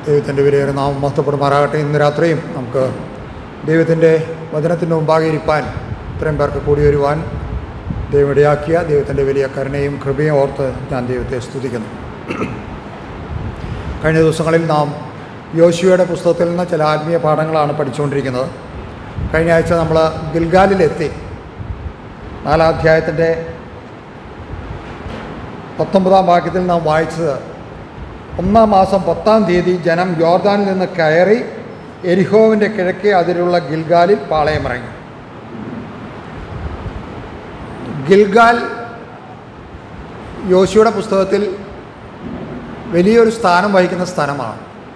ദൈവത്തിൻ്റെ വിലയേറെ നാം മഹത്വപ്പെടുമാറാകട്ടെ ഇന്ന് രാത്രിയും നമുക്ക് ദൈവത്തിൻ്റെ വചനത്തിൻ്റെ മുമ്പാകെ ഇരിപ്പാൻ ഇത്രയും പേർക്ക് കൂടി വരുവാൻ ദൈവം ഇടയാക്കിയ ദൈവത്തിൻ്റെ വലിയ കരുണയും കൃപയും ഓർത്ത് ഞാൻ ദൈവത്തെ സ്തുതിക്കുന്നു കഴിഞ്ഞ ദിവസങ്ങളിൽ നാം യോശുവയുടെ പുസ്തകത്തിൽ നിന്ന് ചില ആത്മീയ പാഠങ്ങളാണ് പഠിച്ചുകൊണ്ടിരിക്കുന്നത് കഴിഞ്ഞ ആഴ്ച നമ്മൾ ഗിൽഗാലിലെത്തി നാലാം അധ്യായത്തിൻ്റെ പത്തൊമ്പതാം വാക്യത്തിൽ നാം വായിച്ചത് ഒന്നാം മാസം പത്താം തീയതി ജനം യോർദാനിൽ നിന്ന് കയറി എരിഹോവിൻ്റെ കിഴക്കേ അതിലുള്ള ഗിൽഗാലിൽ പാളയമിറങ്ങി ഗിൽഗാൽ യോശുയുടെ പുസ്തകത്തിൽ വലിയൊരു സ്ഥാനം വഹിക്കുന്ന സ്ഥലമാണ്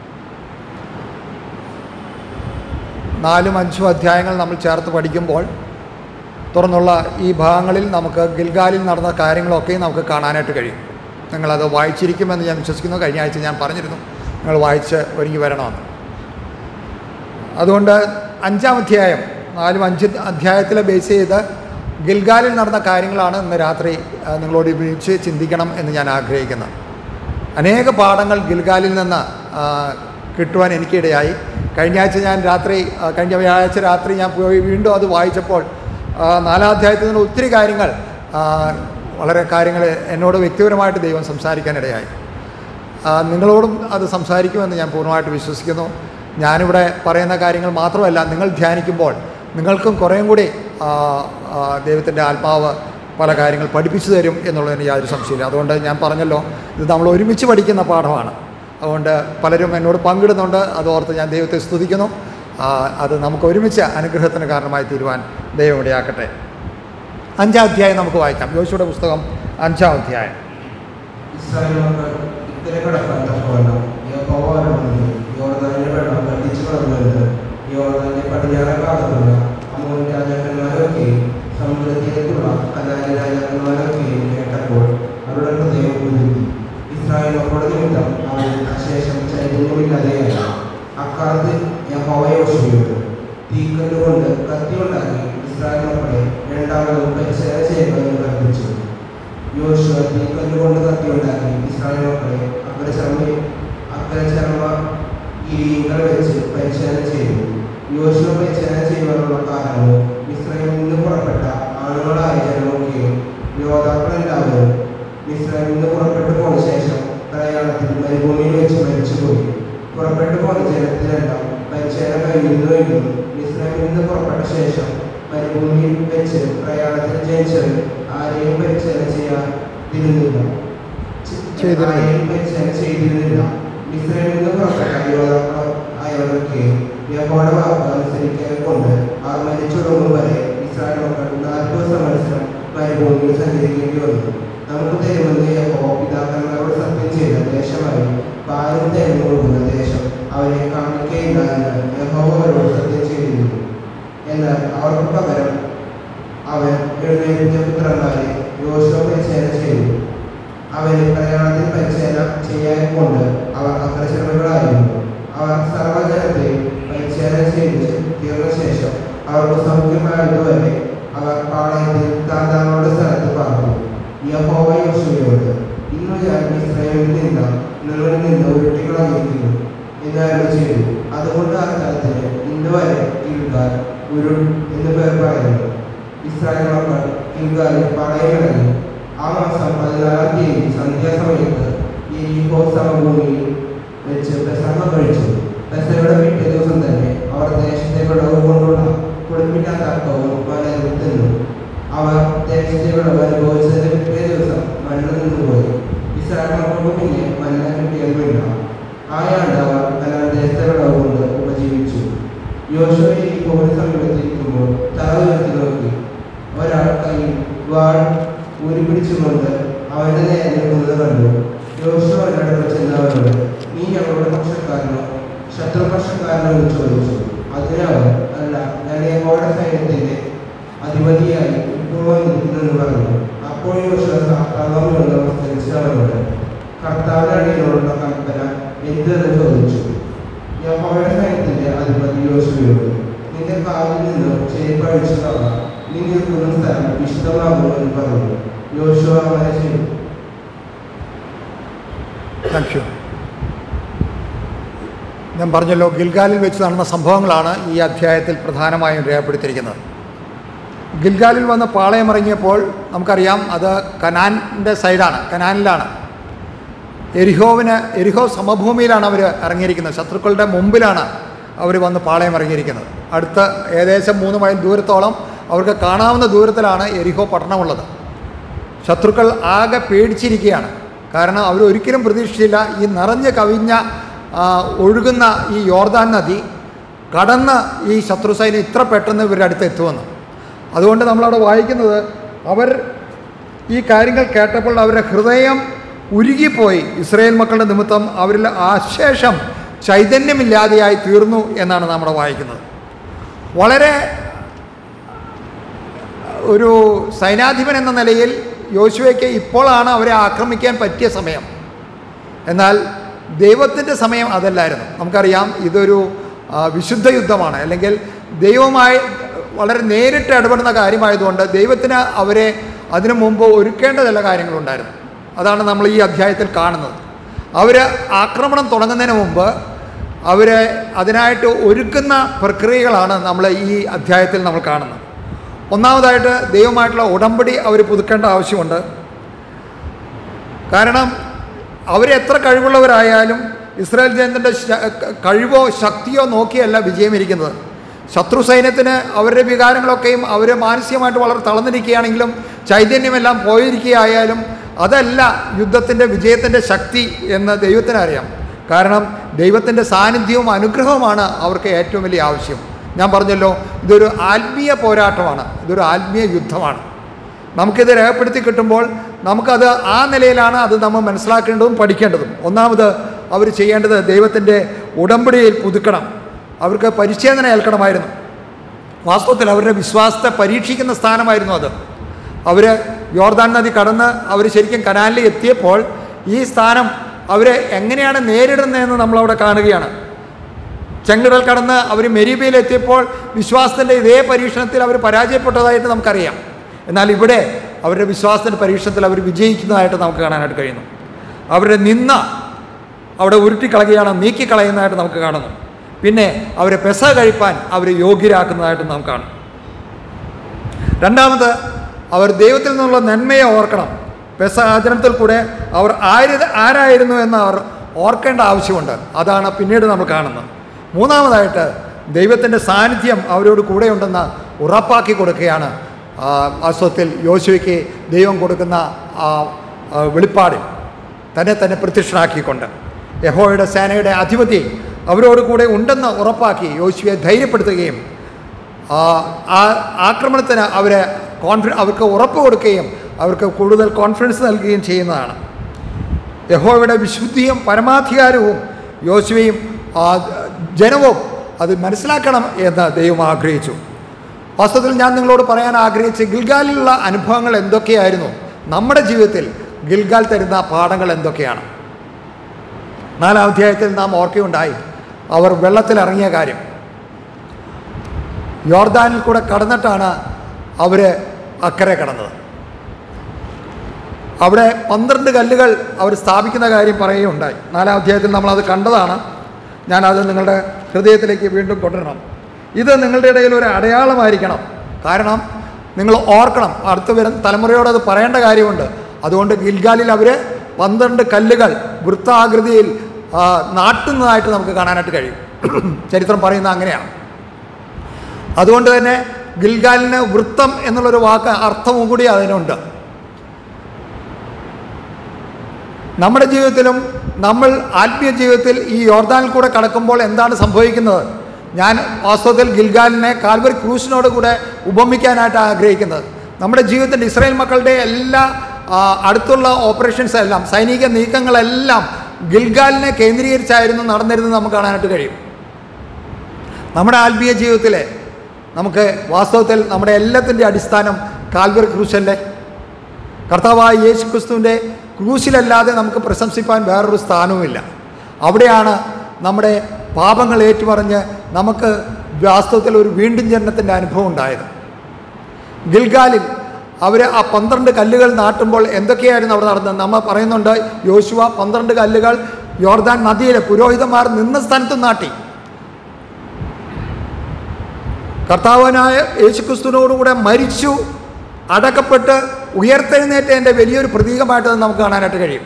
നാലും അഞ്ചും അധ്യായങ്ങൾ നമ്മൾ ചേർത്ത് പഠിക്കുമ്പോൾ തുറന്നുള്ള ഈ ഭാഗങ്ങളിൽ നമുക്ക് ഗിൽഗാലിൽ നടന്ന കാര്യങ്ങളൊക്കെ നമുക്ക് കാണാനായിട്ട് കഴിയും നിങ്ങളത് വായിച്ചിരിക്കുമെന്ന് ഞാൻ വിശ്വസിക്കുന്നു കഴിഞ്ഞ ആഴ്ച ഞാൻ പറഞ്ഞിരുന്നു നിങ്ങൾ വായിച്ച് ഒരുങ്ങി വരണമെന്ന് അതുകൊണ്ട് അഞ്ചാം അധ്യായം നാലും അഞ്ച് അധ്യായത്തിലെ ബേസ് ചെയ്ത് ഗിൽഗാലിൽ നടന്ന കാര്യങ്ങളാണ് ഇന്ന് രാത്രി ആ, നിങ്ങളോട് ഉപയോഗിച്ച് ചിന്തിക്കണം എന്ന് ഞാൻ ആഗ്രഹിക്കുന്നത് അനേക പാഠങ്ങൾ ഗിൽഗാലിൽ നിന്ന് ആ, കിട്ടുവാൻ എനിക്കിടയായി കഴിഞ്ഞ ആഴ്ച ഞാൻ രാത്രി ആ, കഴിഞ്ഞ വ്യാഴാഴ്ച രാത്രി ഞാൻ പോയി വീണ്ടും അത് വായിച്ചപ്പോൾ ആ, നാലാം അധ്യായത്തിൽ നിന്ന് ഒത്തിരി കാര്യങ്ങൾ ആ, വളരെ കാര്യങ്ങൾ എന്നോട് വ്യക്തിപരമായിട്ട് ദൈവം സംസാരിക്കാനിടയായി ആ, നിങ്ങളോടും അത് സംസാരിക്കുമെന്ന് ഞാൻ പൂർണ്ണമായിട്ട് വിശ്വസിക്കുന്നു ഞാനിവിടെ പറയുന്ന കാര്യങ്ങൾ മാത്രമല്ല നിങ്ങൾ ധ്യാനിക്കുമ്പോൾ നിങ്ങൾക്കും കുറേയും കൂടി ആ, ആ, ദൈവത്തിൻ്റെ ആത്മാവ് പല കാര്യങ്ങൾ പഠിപ്പിച്ചു തരും എന്നുള്ളതിന് യാതൊരു സംശയമില്ല അതുകൊണ്ട് ഞാൻ പറഞ്ഞല്ലോ ഇത് നമ്മൾ ഒരുമിച്ച് പഠിക്കുന്ന പാഠമാണ് അതുകൊണ്ട് പലരും എന്നോട് പങ്കിടുന്നുണ്ട് അതോർത്ത് ഞാൻ ദൈവത്തെ സ്തുതിക്കുന്നു ആ, അത് നമുക്ക് ഒരുമിച്ച് അനുഗ്രഹത്തിന് കാരണമായി തീരുവാൻ ദൈവം ഇടയാക്കട്ടെ അഞ്ചാം അധ്യായം നമുക്ക് വായിക്കാം യോശുയുടെ പുസ്തകം അഞ്ചാം അധ്യായം ഇസ്രായേൽ മക്കൾ ഇക്കരെ കടക്കാൻ തക്കവണ്ണം യഹോവയോട് യോർദാനിന്റെ വെള്ളം കത്തിച്ചു കളഞ്ഞത് യോർദാന്റെ പടിഞ്ഞാറ ഭാഗത്തുള്ള അമോൻ രാജാക്കന്മാരൊക്കെ സമുദ്രതീരത്തുള്ള കനാലി രാജാക്കന്മാരൊക്കെയും കേട്ടപ്പോൾ അവരുടെ ഹൃദയം ഉരുകി ഇസ്രായേൽ മക്കളുടെ നിമിത്തം അവർ അശേഷം ചൈതന്യമില്ലാതെയായി അക്കാലത്ത് യഹോവ യോശുവയോട് തീക്കല്ലുകൊണ്ട് കത്തിയുണ്ടാക്കി ഇസ്രായേൽ മക്കളെ രണ്ടാമതും പരിശീലന ചെയ്യുമെന്ന് കൽപ്പിച്ചു യോശുവ തീക്കല്ലുകൊണ്ട് കത്തിയുണ്ടാക്കി ഇസ്രായേൽ മക്കളെ അഗ്രചർമ്മ അഗ്രചർമ്മ ഗിരികൾ വെച്ച് പരിശീലന ചെയ്തു യോശുവ പരിശീലന ചെയ്യുവാനുള്ള കാരണവും ഇസ്രായേലിൽ നിന്ന് പുറപ്പെട്ട ആണുങ്ങളായ ജനമൊക്കെയും യോദ്ധാക്കളെല്ലാവരും ഇസ്രായേലിൽ നിന്ന് പുറപ്പെട്ടു പോന്ന ശേഷം പ്രയാണത്തിൽ മരുഭൂമിയിൽ വെച്ച് മരിച്ചുപോയി പുറപ്പെട്ടു പോന്ന ജനത്തിനെല്ലാം പരിശീലന കഴിയുന്നുവെങ്കിലും ഇസ്രായേലിൽ നിന്ന് പുറപ്പെട്ട ശേഷം മരുഭൂമിയിൽ വെച്ച് പ്രയാണത്തിൽ ജനിച്ചവർ ആരെയും പരിശീലന ചെയ്യാതിരുന്നില്ല ചെയ്തിരുന്നില്ല. ആരെയും പരിശീലന ചെയ്തിരുന്നില്ല ഇസ്രായേലിൽ നിന്ന് പുറപ്പെട്ട യോദ്ധാക്കൾ ആയവർക്ക് യഹോവയുടെ വാക്ക് അനുസരിക്കുക കൊണ്ട് അവർ മരിച്ചൊടുങ്ങും വരെ ഇസ്രായേൽ മക്കൾ നാൽപ്പത് സംവത്സരം മരുഭൂമിയിൽ സഞ്ചരിക്കേണ്ടി വന്നു നമുക്ക് തരുമെന്ന് യഹോവ പിതാക്കന്മാരോട് സത്യം ചെയ്ത ദേശമായി പാലും തേനും ഒഴുകുന്ന ദേശം അവരെ കാണിക്കയില്ല എന്ന് യഹോവ അവരോട് സത്യം ചെയ്തിരുന്നു എന്നാൽ അവർക്ക് പകരം അവൻ എഴുന്നേൽപ്പിച്ച പുത്രന്മാരെ യോശുവ പരിചയം ചെയ്തു അവരെ പ്രയാണത്തിൽ പരിചയം ചെയ്യാൻ കൊണ്ട് അവർ അഗ്രചരമകളായിരുന്നു അവർ സർവജനത്തെ പരിചയം ചെയ്ത് തീർന്ന ശേഷം അവർക്ക് സൗഖ്യമായതുവരെ അവർ പാളയത്തിൽ താന്താങ്ങളുടെ സ്ഥലത്ത് പാർത്തു യഹോവ യോശുവയോട് ഇന്ന് ഞാൻ ഇസ്രായേലിൽ നിന്ന് നിങ്ങളിൽ നിന്ന് ഉരുട്ടികളഞ്ഞിരിക്കുന്നു എന്നരുളി ചെയ്തു അതുകൊണ്ട് ആ സ്ഥലത്തിന് ഇന്ന് വരെ കിൽഗാൽ ഉരുൾ എന്ന് പേർ പറയുന്നു ഇസ്രായേൽ മക്കൾ കിൽഗാലിൽ പടയമിറങ്ങി ആ മാസം പതിനാലാം തീയതി സന്ധ്യാസമയത്ത് യെരിഹോ സമഭൂമിയിൽ വെച്ച് പെസഹ കഴിച്ചു പെസഹയുടെ പിറ്റേ ദിവസം തന്നെ അവർ ദേശത്തെ വിളവ് കൊണ്ടുള്ള കുളിപ്പില്ലാത്ത അപ്പവും മലരും തിന്നു അവർ ദേശത്തെ വിളവ് അനുഭവിച്ചതിന്റെ പിറ്റേ ദിവസം മണ്ണ് നിന്നുപോയി ഇസ്രായേൽ മക്കൾക്ക് പിന്നെ മന്ന കിട്ടിയതുമില്ല ആയാണ്ട് അവർ കനാൻ ദേശത്തെ വിളവ് കൊണ്ട് ഉപജീവിച്ചു യോശുവ യെരിഹോവിന് സമീപത്തിരിക്കുമ്പോൾ തല ഉയർത്തി നോക്കി ഒരാൾ കയ്യിൽ വാൾ ഊരി പിടിച്ചുകൊണ്ട് അവന്റെ നേരെ നിൽക്കുന്നത് കണ്ടു യോശുവ അവനോട് ചെന്ന് അവനോട് നീ ഞങ്ങളുടെ പക്ഷക്കാരനോ ശത്രുപക്ഷക്കാരനോ എന്ന് ചോദിച്ചു അതിനവൻ അല്ല ഞാൻ യഹോവയുടെ സൈന്യത്തിന്റെ അധിപതിയായി ഇപ്പോൾ വന്നിരിക്കുന്നെന്ന് പറഞ്ഞു അപ്പോൾ യോശുവ സാത്താവോട് നമസ്കരിച്ച് അവനോട് കർത്താവിന്റെ അടിയനോടുള്ള കൽപ്പന എന്തെന്ന് ചോദിച്ചു യഹോവയുടെ സൈന്യത്തിന്റെ അധിപതി യോശുവയോട് നിന്റെ കാലിൽ നിന്ന് ചെരുപ്പഴിച്ചു കള നീ നിൽക്കുന്ന സ്ഥലം വിശുദ്ധമാകുമെന്ന് പറഞ്ഞു യോശുവ അങ്ങനെ ചെയ്തു താങ്ക് യു ഞാൻ പറഞ്ഞല്ലോ ഗിൽഗാലിൽ വെച്ച് നടന്ന സംഭവങ്ങളാണ് ഈ അധ്യായത്തിൽ പ്രധാനമായും രേഖപ്പെടുത്തിയിരിക്കുന്നത് ഗിൽഗാലിൽ വന്ന് പാളയമിറങ്ങിയപ്പോൾ നമുക്കറിയാം അത് കനാനിൻ്റെ സൈഡാണ് കനാനിലാണ് എരിഹോവിന് എരിഹോ സമഭൂമിയിലാണ് അവർ ഇറങ്ങിയിരിക്കുന്നത് ശത്രുക്കളുടെ മുമ്പിലാണ് അവർ വന്ന് പാളയം ഇറങ്ങിയിരിക്കുന്നത് അടുത്ത ഏകദേശം മൂന്ന് മൈൽ ദൂരത്തോളം അവർക്ക് കാണാവുന്ന ദൂരത്തിലാണ് എരിഹോ പട്ടണമുള്ളത് ശത്രുക്കൾ ആകെ പേടിച്ചിരിക്കുകയാണ് കാരണം അവർ ഒരിക്കലും പ്രതീക്ഷിച്ചില്ല ഈ നിറഞ്ഞ് കവിഞ്ഞ ആ, ഒഴുകുന്ന ഈ യോർദാൻ നദി കടന്ന് ഈ ശത്രു സൈന്യം ഇത്ര പെട്ടെന്ന് ഇവരുടെ അടുത്ത് എത്തുമെന്ന് അതുകൊണ്ട് നമ്മളവിടെ വായിക്കുന്നത് അവർ ഈ കാര്യങ്ങൾ കേട്ടപ്പോൾ അവരുടെ ഹൃദയം ഉരുകിപ്പോയി ഇസ്രയേൽ മക്കളുടെ നിമിത്തം അവരിൽ ആശേഷം ചൈതന്യമില്ലാതെയായി തീർന്നു എന്നാണ് നമ്മൾ വായിക്കുന്നത് വളരെ ഒരു സൈനാധിപൻ എന്ന നിലയിൽ യോശുവയ്ക്ക് ഇപ്പോഴാണ് അവരെ ആക്രമിക്കാൻ പറ്റിയ സമയം എന്നാൽ ദൈവത്തിൻ്റെ സമയം അതല്ലായിരുന്നു നമുക്കറിയാം ഇതൊരു ആ, വിശുദ്ധ യുദ്ധമാണ് അല്ലെങ്കിൽ ദൈവവുമായി വളരെ നേരിട്ട് ഇടപെടുന്ന കാര്യമായതുകൊണ്ട് ദൈവത്തിന് അവരെ അതിനു മുമ്പ് ഒരുക്കേണ്ട ചില കാര്യങ്ങളുണ്ടായിരുന്നു അതാണ് നമ്മൾ ഈ അധ്യായത്തിൽ കാണുന്നത് അവർ ആക്രമണം തുടങ്ങുന്നതിന് മുമ്പ് അവരെ അതിനായിട്ട് ഒരുക്കുന്ന പ്രക്രിയകളാണ് നമ്മൾ ഈ അധ്യായത്തിൽ നമ്മൾ കാണുന്നത് ഒന്നാമതായിട്ട് ദൈവമായിട്ടുള്ള ഉടമ്പടി അവർ പുതുക്കേണ്ട ആവശ്യമുണ്ട് കാരണം അവരെത്ര കഴിവുള്ളവരായാലും ഇസ്രായേൽ ജനത്തിൻ്റെ കഴിവോ ശക്തിയോ നോക്കിയല്ല വിജയമിരിക്കുന്നത് ശത്രു സൈന്യത്തിന് അവരുടെ വികാരങ്ങളൊക്കെയും അവർ മാനസികമായിട്ട് വളരെ തളർന്നിരിക്കുകയാണെങ്കിലും ചൈതന്യമെല്ലാം പോയിരിക്കുകയായാലും അതല്ല യുദ്ധത്തിൻ്റെ വിജയത്തിൻ്റെ ശക്തി എന്ന് ദൈവത്തിന് അറിയാം കാരണം ദൈവത്തിൻ്റെ സാന്നിധ്യവും അനുഗ്രഹവുമാണ് അവർക്ക് ഏറ്റവും വലിയ ആവശ്യം ഞാൻ പറഞ്ഞല്ലോ ഇതൊരു ആത്മീയ പോരാട്ടമാണ് ഇതൊരു ആത്മീയ യുദ്ധമാണ് നമുക്കിത് രേഖപ്പെടുത്തി കിട്ടുമ്പോൾ നമുക്കത് ആ നിലയിലാണ് അത് നമ്മൾ മനസ്സിലാക്കേണ്ടതും പഠിക്കേണ്ടതും ഒന്നാമത് അവർ ചെയ്യേണ്ടത് ദൈവത്തിൻ്റെ ഉടമ്പടിയിൽ പുതുക്കണം അവർക്ക് പരിച്ഛേദന ഏൽക്കണമായിരുന്നു വാസ്തവത്തിൽ അവരുടെ വിശ്വാസത്തെ പരീക്ഷിക്കുന്ന സ്ഥാനമായിരുന്നു അത് അവർ യോർദാൻ നദി കടന്ന് അവർ ശരിക്കും കനാലിൽ എത്തിയപ്പോൾ ഈ സ്ഥാനം അവരെ എങ്ങനെയാണ് നേരിടുന്നതെന്ന് നമ്മളവിടെ കാണുകയാണ് ചെങ്കടൽ കടന്ന് അവർ മെരീബയിൽ എത്തിയപ്പോൾ വിശ്വാസത്തിൻ്റെ ഇതേ പരീക്ഷണത്തിൽ അവർ പരാജയപ്പെട്ടതായിട്ട് നമുക്കറിയാം എന്നാൽ ഇവിടെ അവരുടെ വിശ്വാസത്തിൻ്റെ പരീക്ഷണത്തിൽ അവർ വിജയിക്കുന്നതായിട്ട് നമുക്ക് കാണാനായിട്ട് കഴിയുന്നു അവരുടെ നിന്ന അവിടെ ഉരുട്ടിക്കളയുകയാണ് നീക്കിക്കളയുന്നതായിട്ട് നമുക്ക് കാണുന്നു പിന്നെ അവരെ പെസ കഴിപ്പാൻ അവരെ യോഗ്യരാക്കുന്നതായിട്ട് നാം കാണും രണ്ടാമത് അവർ ദൈവത്തിൽ നിന്നുള്ള നന്മയെ ഓർക്കണം പെസ ആചരണത്തിൽ കൂടെ അവർ ആര് ആരായിരുന്നു എന്ന് അവർ ഓർക്കേണ്ട ആവശ്യമുണ്ട് അതാണ് പിന്നീട് നമ്മൾ കാണുന്നത് മൂന്നാമതായിട്ട് ദൈവത്തിൻ്റെ സാന്നിധ്യം അവരോട് കൂടെയുണ്ടെന്ന് ഉറപ്പാക്കി കൊടുക്കുകയാണ് ആ, വാസ്തവത്തിൽ യോശുവയ്ക്ക് ദൈവം കൊടുക്കുന്ന ആ ആ, വെളിപ്പാടിൽ തന്നെ തന്നെ പ്രത്യക്ഷനാക്കിക്കൊണ്ട് യഹോയുടെ സേനയുടെ അധിപതി അവരോട് കൂടെ ഉണ്ടെന്ന് ഉറപ്പാക്കി യോശുവെ ധൈര്യപ്പെടുത്തുകയും ആ ആ ആക്രമണത്തിന് അവരെ കോൺഫി അവർക്ക് ഉറപ്പ് കൊടുക്കുകയും അവർക്ക് കൂടുതൽ കോൺഫിഡൻസ് നൽകുകയും ചെയ്യുന്നതാണ് യഹോവയുടെ വിശുദ്ധിയും പരമാധികാരവും യോശുവയും ആ ജനവും അത് മനസ്സിലാക്കണം എന്ന് ദൈവം ആഗ്രഹിച്ചു വാസ്തവത്തിൽ ഞാൻ നിങ്ങളോട് പറയാൻ ആഗ്രഹിച്ച ഗിൽഗാലിലുള്ള അനുഭവങ്ങൾ എന്തൊക്കെയായിരുന്നു നമ്മുടെ ജീവിതത്തിൽ ഗിൽഗാൽ തരുന്ന പാഠങ്ങൾ എന്തൊക്കെയാണ് നാലാം അധ്യായത്തിൽ നാം ഓർക്കുകയുണ്ടായി അവർ വെള്ളത്തിലിറങ്ങിയ കാര്യം യോർദാനിൽ കൂടെ കടന്നിട്ടാണ് അവർ അക്കരെ കടന്നത് അവിടെ പന്ത്രണ്ട് കല്ലുകൾ അവർ സ്ഥാപിക്കുന്ന കാര്യം പറയുകയുണ്ടായി നാലാം അധ്യായത്തിൽ നമ്മളത് കണ്ടതാണ് ഞാനത് നിങ്ങളുടെ ഹൃദയത്തിലേക്ക് വീണ്ടും കൊണ്ടുവരണം ഇത് നിങ്ങളുടെ ഇടയിൽ ഒരു അടയാളമായിരിക്കണം കാരണം നിങ്ങൾ ഓർക്കണം അടുത്ത വരുന്ന തലമുറയോട് അത് പറയേണ്ട കാര്യമുണ്ട് അതുകൊണ്ട് ഗിൽഗാലിൽ അവർ പന്ത്രണ്ട് കല്ലുകൾ വൃത്താകൃതിയിൽ ആ, നാട്ടുന്നതായിട്ട് നമുക്ക് കാണാനായിട്ട് കഴിയും ചരിത്രം പറയുന്നത് അങ്ങനെയാണ് അതുകൊണ്ട് തന്നെ ഗിൽഗാലിന് വൃത്തം എന്നുള്ളൊരു വാക്ക് അർത്ഥവും കൂടി അതിനുണ്ട് നമ്മുടെ ജീവിതത്തിലും നമ്മൾ ആത്മീയ ജീവിതത്തിൽ ഈ യോർദാനിൽ കൂടെ കടക്കുമ്പോൾ എന്താണ് സംഭവിക്കുന്നത് ഞാൻ വാസ്തവത്തിൽ ഗിൽഗാലിനെ കാൽവരി ക്രൂസിനോട് കൂടെ ഉപമിക്കാനായിട്ട് ആഗ്രഹിക്കുന്നത് നമ്മുടെ ജീവിതത്തിൻ്റെ ഇസ്രായേൽ മക്കളുടെ എല്ലാ ആ, അടുത്തുള്ള ഓപ്പറേഷൻസ് എല്ലാം സൈനിക നീക്കങ്ങളെല്ലാം ഗിൽഗാലിനെ കേന്ദ്രീകരിച്ചായിരുന്നു നടന്നിരുന്നത് നമുക്ക് കാണാനായിട്ട് കഴിയും നമ്മുടെ ആത്മീയ ജീവിതത്തിലെ നമുക്ക് വാസ്തവത്തിൽ നമ്മുടെ എല്ലാത്തിൻ്റെ അടിസ്ഥാനം കാൽവറി ക്രൂശല്ലേ കർത്താവായ യേശു ക്രിസ്തുവിൻ്റെ ക്രൂശിലല്ലാതെ നമുക്ക് പ്രശംസിപ്പാൻ വേറൊരു സ്ഥാനവുമില്ല അവിടെയാണ് നമ്മുടെ പാപങ്ങൾ ഏറ്റുപറഞ്ഞ് നമുക്ക് വാസ്തവത്തിൽ ഒരു വീണ്ടും ജനനത്തിൻ്റെ അനുഭവം ഉണ്ടായത് ഗിൽഗാലിൽ അവർ ആ പന്ത്രണ്ട് കല്ലുകൾ നാട്ടുമ്പോൾ എന്തൊക്കെയായിരുന്നു അവിടെ നടന്നത് നമ്മൾ പറയുന്നുണ്ട് യോശുവ പന്ത്രണ്ട് കല്ലുകൾ യോർദാൻ നദിയിലെ പുരോഹിതന്മാർ നിന്ന സ്ഥലത്ത് നാട്ടി കർത്താവനായ യേശുക്രിസ്തുവിനോടുകൂടെ മരിച്ചു അടക്കപ്പെട്ട് ഉയർത്തെഴുന്നേറ്റതിൻ്റെ വലിയൊരു പ്രതീകമായിട്ട് അത് നമുക്ക് കാണാനായിട്ട് കഴിയും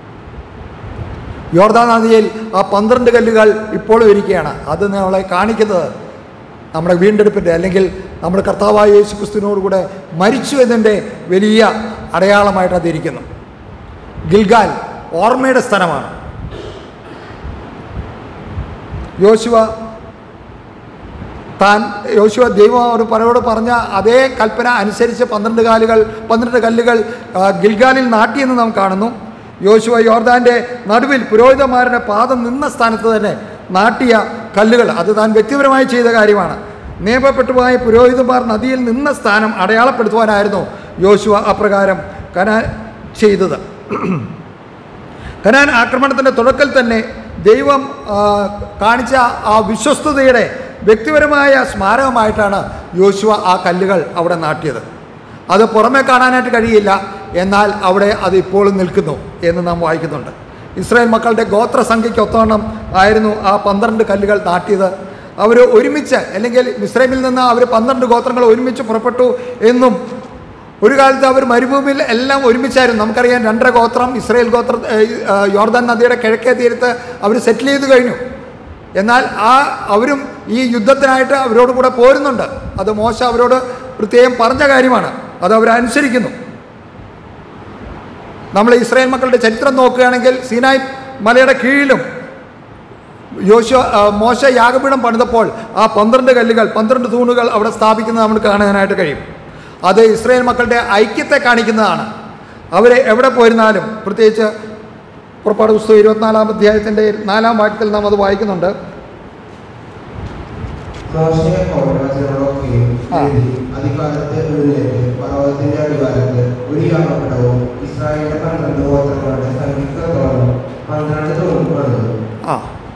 യോർദാൻ നദിയിൽ ആ പന്ത്രണ്ട് കല്ലുകൾ ഇപ്പോഴും ഇരിക്കുകയാണ് അത് നമ്മളെ കാണിക്കുന്നത് നമ്മുടെ വീണ്ടെടുപ്പിൻ്റെ അല്ലെങ്കിൽ നമ്മുടെ കർത്താവായ യേശു ക്രിസ്തുവിനോടുകൂടെ മരിച്ചു എന്നതിൻ്റെ വലിയ അടയാളമായിട്ട് അത് ഇരിക്കുന്നു ഗിൽഗാൽ ഓർമ്മയുടെ സ്ഥലമാണ് യോശുവ താൻ യോശുവ ദൈവം അവർ പറയോട് പറഞ്ഞ അതേ കൽപ്പന അനുസരിച്ച് പന്ത്രണ്ട് കാലുകൾ പന്ത്രണ്ട് കല്ലുകൾ ആ, ഗിൽഗാലിൽ നാട്ടിയെന്ന് നാം കാണുന്നു യോശുവ യോർദാൻ്റെ നടുവിൽ പുരോഹിതന്മാരുടെ പാദം നിന്ന സ്ഥാനത്ത് തന്നെ നാട്ടിയ കല്ലുകൾ അത് താൻ വ്യക്തിപരമായി ചെയ്ത കാര്യമാണ് നിയമപ്പെട്ടുപോയ പുരോഹിതന്മാർ നദിയിൽ നിന്ന സ്ഥാനം അടയാളപ്പെടുത്തുവാനായിരുന്നു യോശുവ അപ്രകാരം കനാൻ ചെയ്തത് കനാൻ ആക്രമണത്തിൻ്റെ തുടക്കൽ തന്നെ ദൈവം ആ, കാണിച്ച ആ വിശ്വസ്തതയുടെ വ്യക്തിപരമായ സ്മാരകമായിട്ടാണ് യോശുവ ആ കല്ലുകൾ അവിടെ നാട്ടിയത് അത് പുറമേ കാണാനായിട്ട് കഴിയില്ല എന്നാൽ അവിടെ അത് ഇപ്പോഴും നിൽക്കുന്നു എന്ന് നാം വായിക്കുന്നുണ്ട് ഇസ്രായേൽ മക്കളുടെ ഗോത്രസംഖ്യയ്ക്ക് ഒത്തവണ്ണം ആയിരുന്നു ആ പന്ത്രണ്ട് കല്ലുകൾ നാട്ടിയത് അവർ ഒരുമിച്ച് അല്ലെങ്കിൽ മിസ്രൈമിൽ നിന്ന് അവർ പന്ത്രണ്ട് ഗോത്രങ്ങൾ ഒരുമിച്ച് പുറപ്പെട്ടു എന്നും ഒരു കാലത്ത് അവർ മരുഭൂമിയിൽ എല്ലാം ഒരുമിച്ചായിരുന്നു നമുക്കറിയാം രണ്ടര ഗോത്രം ഇസ്രായേൽ ഗോത്ര ഏ, ആ, യോർദാൻ നദിയുടെ കിഴക്കേ തീരത്ത് അവർ സെറ്റിൽ ചെയ്ത് കഴിഞ്ഞു എന്നാൽ ആ അവരും ഈ യുദ്ധത്തിനായിട്ട് അവരോട് കൂടെ പോരുന്നുണ്ട് അത് മോശ അവരോട് പ്രത്യേകം പറഞ്ഞ കാര്യമാണ് അത് അവരനുസരിക്കുന്നു നമ്മൾ ഇസ്രായേൽ മക്കളുടെ ചരിത്രം നോക്കുകയാണെങ്കിൽ സീനായ് മലയുടെ കീഴിലും യോശു ആ, മോശ യാഗപീഠം പണിതപ്പോൾ ആ പന്ത്രണ്ട് കല്ലുകൾ പന്ത്രണ്ട് തൂണുകൾ അവിടെ സ്ഥാപിക്കുന്നത് നമ്മൾ കാണാനായിട്ട് കഴിയും അത് ഇസ്രായേൽ മക്കളുടെ ഐക്യത്തെ കാണിക്കുന്നതാണ് അവർ എവിടെ പോയിരുന്നാലും പ്രത്യേകിച്ച് പുറപ്പാട് പുസ്തകം ഇരുപത്തിനാലാം അധ്യായത്തിൻ്റെ നാലാം വാക്യത്തിൽ നാം അത് വായിക്കുന്നുണ്ട് മോശയെ പൗരവചനങ്ങളൊക്കെയും ആ. എഴുതി അധികാലത്ത് എഴുന്നേറ്റ് പർവ്വതത്തിന്റെ അടിവാരത്ത് ഒരു യാഗപടവും ഇസ്രായേലിന്റെ പന്ത്രണ്ട് ഗോത്രങ്ങളുടെ സംയുക്തത്തോളം പന്ത്രണ്ട് തൂണും പണിതു ആ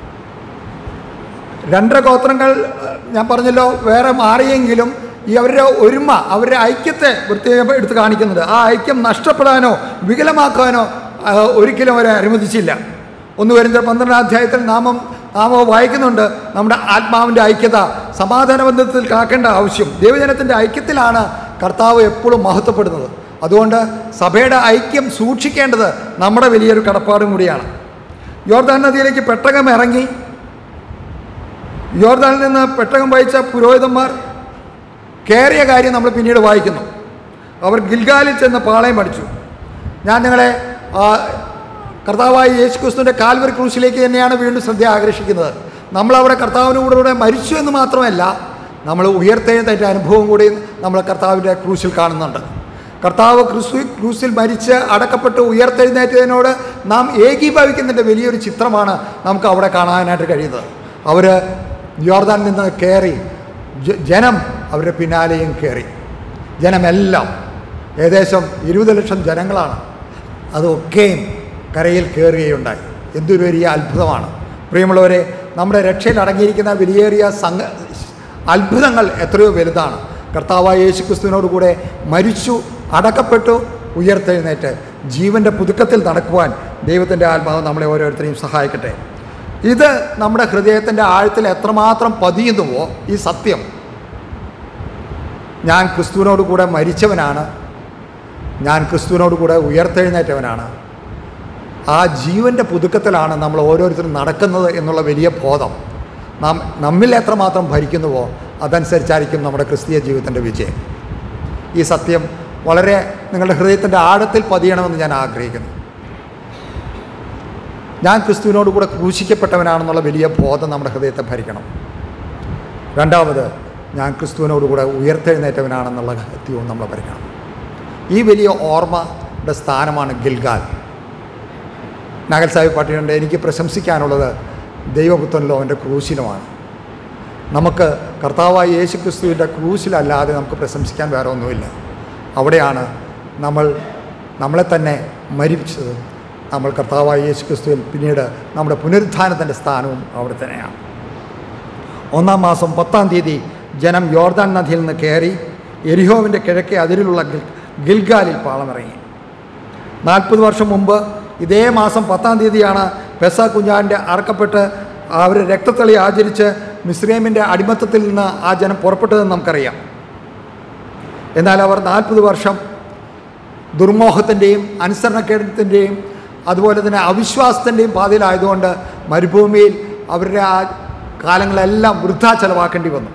രണ്ടര ഗോത്രങ്ങൾ ഏഹ്, ഞാൻ പറഞ്ഞല്ലോ വേറെ മാറിയെങ്കിലും ഈ അവരുടെ ഒരുമ അവരുടെ ഐക്യത്തെ പ്രത്യേകം എടുത്ത് കാണിക്കുന്നുണ്ട് ആ ഐക്യം നഷ്ടപ്പെടാനോ വികലമാക്കാനോ ആ, ഒരിക്കലും അവരെ അനുവദിച്ചില്ല ഒന്ന് വരുന്ന പന്ത്രണ്ടാം അധ്യായത്തിൽ നാമം നാമം വായിക്കുന്നുണ്ട് നമ്മുടെ ആത്മാവിൻ്റെ ഐക്യത സമാധാന ബന്ധത്തിൽ കാക്കേണ്ട ആവശ്യം ദൈവജനത്തിൻ്റെ ഐക്യത്തിലാണ് കർത്താവ് എപ്പോഴും മഹത്വപ്പെടുന്നത് അതുകൊണ്ട് സഭയുടെ ഐക്യം സൂക്ഷിക്കേണ്ടത് നമ്മുടെ വലിയൊരു കടപ്പാടും കൂടിയാണ് യോർദാൻ നദിയിലേക്ക് പെട്ടകം ഇറങ്ങി യോർദാനിൽ നിന്ന് പെട്ടകം വഹിച്ച പുരോഹിതന്മാർ കയറിയ കാര്യം നമ്മൾ പിന്നീട് വായിക്കുന്നു അവർ ഗിൽഗാലിൽ ചെന്ന് പാളയം പഠിച്ചു ഞാൻ നിങ്ങളെ ആ, കർത്താവായ യേശു ക്രിസ്തുവിൻ്റെ കാൽവരി ക്രൂശിലേക്ക് തന്നെയാണ് വീണ്ടും ശ്രദ്ധ ആകർഷിക്കുന്നത് നമ്മളവിടെ കർത്താവിനോട് കൂടെ മരിച്ചു എന്ന് മാത്രമല്ല നമ്മൾ ഉയർത്തെഴുന്നേറ്റ അനുഭവം കൂടി നമ്മൾ കർത്താവിൻ്റെ ക്രൂശിൽ കാണുന്നുണ്ട് കർത്താവ് ക്രിസ്തു ക്രൂസിൽ മരിച്ച് അടക്കപ്പെട്ട് ഉയർത്തെഴുന്നേറ്റതിനോട് നാം ഏകീഭവിക്കുന്നതിൻ്റെ വലിയൊരു ചിത്രമാണ് നമുക്ക് അവിടെ കാണാനായിട്ട് കഴിയുന്നത് അവർ യോർദാനിൽ നിന്ന് കയറി ജ- ജനം അവരുടെ പിന്നാലെയും കയറി ജനമെല്ലാം ഏകദേശം ഇരുപത് ലക്ഷം ജനങ്ങളാണ് അതൊക്കെയും കരയിൽ കയറുകയുണ്ടായി എന്തൊരു വലിയ അത്ഭുതമാണ് പ്രിയമുള്ളവരെ നമ്മുടെ രക്ഷയിൽ അടങ്ങിയിരിക്കുന്ന വിലയേറിയ സംഘ അത്ഭുതങ്ങൾ എത്രയോ വലുതാണ് കർത്താവായ യേശു ക്രിസ്തുവിനോട് കൂടെ മരിച്ചു അടക്കപ്പെട്ടു ഉയർത്തെഴുന്നേറ്റ് ജീവൻ്റെ പുതുക്കത്തിൽ നടക്കുവാൻ ദൈവത്തിൻ്റെ ആത്മാവ് നമ്മളെ ഓരോരുത്തരെയും സഹായിക്കട്ടെ ഇത് നമ്മുടെ ഹൃദയത്തിൻ്റെ ആഴത്തിൽ എത്രമാത്രം പതിയുന്നുവോ ഈ സത്യം ഞാൻ ക്രിസ്തുവിനോട് കൂടെ മരിച്ചവനാണ് ഞാൻ ക്രിസ്തുവിനോട് കൂടെ ഉയർത്തെഴുന്നേറ്റവനാണ് ആ ജീവൻ്റെ പുതുക്കത്തിലാണ് നമ്മൾ ഓരോരുത്തരും നടക്കുന്നത് എന്നുള്ള വലിയ ബോധം നാം നമ്മിൽ എത്രമാത്രം ഭരിക്കുന്നുവോ അതനുസരിച്ചായിരിക്കും നമ്മുടെ ക്രിസ്തീയ ജീവിതത്തിൻ്റെ വിജയം ഈ സത്യം വളരെ നിങ്ങളുടെ ഹൃദയത്തിൻ്റെ ആഴത്തിൽ പതിയണമെന്ന് ഞാൻ ആഗ്രഹിക്കുന്നു ഞാൻ ക്രിസ്തുവിനോട് കൂടെ ക്രൂശിക്കപ്പെട്ടവനാണെന്നുള്ള വലിയ ബോധം നമ്മുടെ ഹൃദയത്തെ ഭരിക്കണം രണ്ടാമത് ഞാൻ ക്രിസ്തുവിനോട് കൂടെ ഉയർത്തെഴുന്നേറ്റവനാണെന്നുള്ള സത്യവും നമ്മൾ ഭരിക്കണം ഈ വലിയ ഓർമ്മയുടെ സ്ഥാനമാണ് ഗിൽഗാൽ നാഗൽ സാഹിബ് പാട്ടിയുണ്ട് എനിക്ക് പ്രശംസിക്കാനുള്ളത് ദൈവപുത്രനിലോ അവൻ്റെ ക്രൂശിലുമാണ് നമുക്ക് കർത്താവായ യേശു ക്രിസ്തുവിൻ്റെ ക്രൂശിലല്ലാതെ നമുക്ക് പ്രശംസിക്കാൻ വേറെ ഒന്നുമില്ല അവിടെയാണ് നമ്മൾ നമ്മളെ തന്നെ മരിച്ചതും നമ്മൾ കർത്താവായ യേശു ക്രിസ്തുവിൽ പിന്നീട് നമ്മുടെ പുനരുത്ഥാനത്തിൻ്റെ സ്ഥാനവും അവിടെ തന്നെയാണ് ഒന്നാം മാസം പത്താം തീയതി ജനം യോർദാൻ നദിയിൽ നിന്ന് കയറി എരിഹോവിൻ്റെ കിഴക്കേ അതിരിലുള്ള ഗിൽ ഗിൽഗാലിൽ പാളമിറങ്ങി നാൽപ്പത് വർഷം മുമ്പ് ഇതേ മാസം പത്താം തീയതിയാണ് പെസ കുഞ്ഞാൻ്റെ അറക്കപ്പെട്ട് അവർ രക്തത്തളി ആചരിച്ച് മിസ്രൈമിൻ്റെ അടിമത്തത്തിൽ നിന്ന് ആ ജനം പുറപ്പെട്ടതെന്ന് നമുക്കറിയാം എന്നാൽ അവർ നാൽപ്പത് വർഷം ദുർമോഹത്തിൻ്റെയും അനുസരണക്കേടത്തിൻ്റെയും അതുപോലെ തന്നെ അവിശ്വാസത്തിൻ്റെയും പാതയിലായതുകൊണ്ട് മരുഭൂമിയിൽ അവരുടെ ആ കാലങ്ങളെല്ലാം വൃഥാ ചെലവാക്കേണ്ടി വന്നു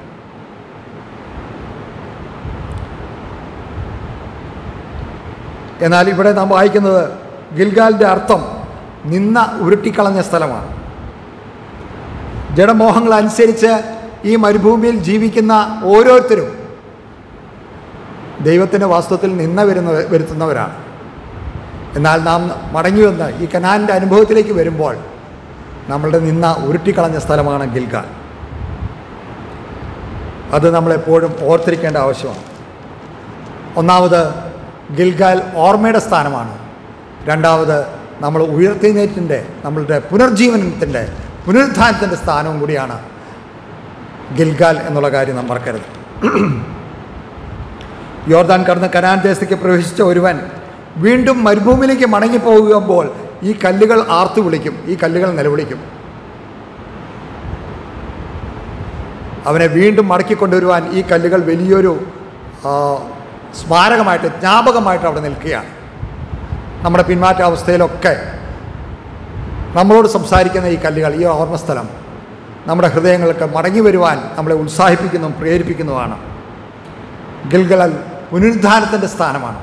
എന്നാൽ ഇവിടെ നാം വായിക്കുന്നത് ഗിൽഗാലിൻ്റെ അർത്ഥം നിന്ന ഉരുട്ടിക്കളഞ്ഞ സ്ഥലമാണ് ജഡമോഹങ്ങൾ അനുസരിച്ച് ഈ മരുഭൂമിയിൽ ജീവിക്കുന്ന ഓരോരുത്തരും ദൈവത്തിൻ്റെ വാസ്തവത്തിൽ നിന്ന വരുന്ന വരുത്തുന്നവരാണ് എന്നാൽ നാം മടങ്ങി വന്ന് ഈ കനാലിൻ്റെ അനുഭവത്തിലേക്ക് വരുമ്പോൾ നമ്മളുടെ നിന്ന ഉരുട്ടിക്കളഞ്ഞ സ്ഥലമാണ് ഗിൽഗാൽ അത് നമ്മളെപ്പോഴും ഓർത്തിരിക്കേണ്ട ആവശ്യമാണ് ഒന്നാമത് ഗിൽഗാൽ ഓർമ്മയുടെ സ്ഥാനമാണ് രണ്ടാമത് നമ്മൾ ഉയർത്തിനേറ്റിൻ്റെ നമ്മളുടെ പുനർജീവനത്തിൻ്റെ പുനരുദ്ധാനത്തിൻ്റെ സ്ഥാനവും കൂടിയാണ് ഗിൽഗാൽ എന്നുള്ള കാര്യം നാം മറക്കരുത് യോർദാൻ കടന്ന് കനാൻ ദേശത്തേക്ക് പ്രവേശിച്ച ഒരുവൻ വീണ്ടും മരുഭൂമിയിലേക്ക് മടങ്ങിപ്പോകുമ്പോൾ ഈ കല്ലുകൾ ആർത്തു വിളിക്കും ഈ കല്ലുകൾ നിലവിളിക്കും അവനെ വീണ്ടും മടക്കിക്കൊണ്ടുവരുവാൻ ഈ കല്ലുകൾ വലിയൊരു ആ, സ്മാരകമായിട്ട് ജ്ഞാപകമായിട്ട് അവിടെ നിൽക്കുകയാണ് നമ്മുടെ പിന്മാറ്റ അവസ്ഥയിലൊക്കെ നമ്മളോട് സംസാരിക്കുന്ന ഈ കല്ലുകൾ ഈ ഓർമ്മസ്ഥലം നമ്മുടെ ഹൃദയങ്ങൾക്ക് മടങ്ങി വരുവാൻ നമ്മളെ ഉത്സാഹിപ്പിക്കുന്നതും പ്രേരിപ്പിക്കുന്നതുമാണ് ഗിൽഗലൽ പുനരുദ്ധാനത്തിൻ്റെ സ്ഥാനമാണ്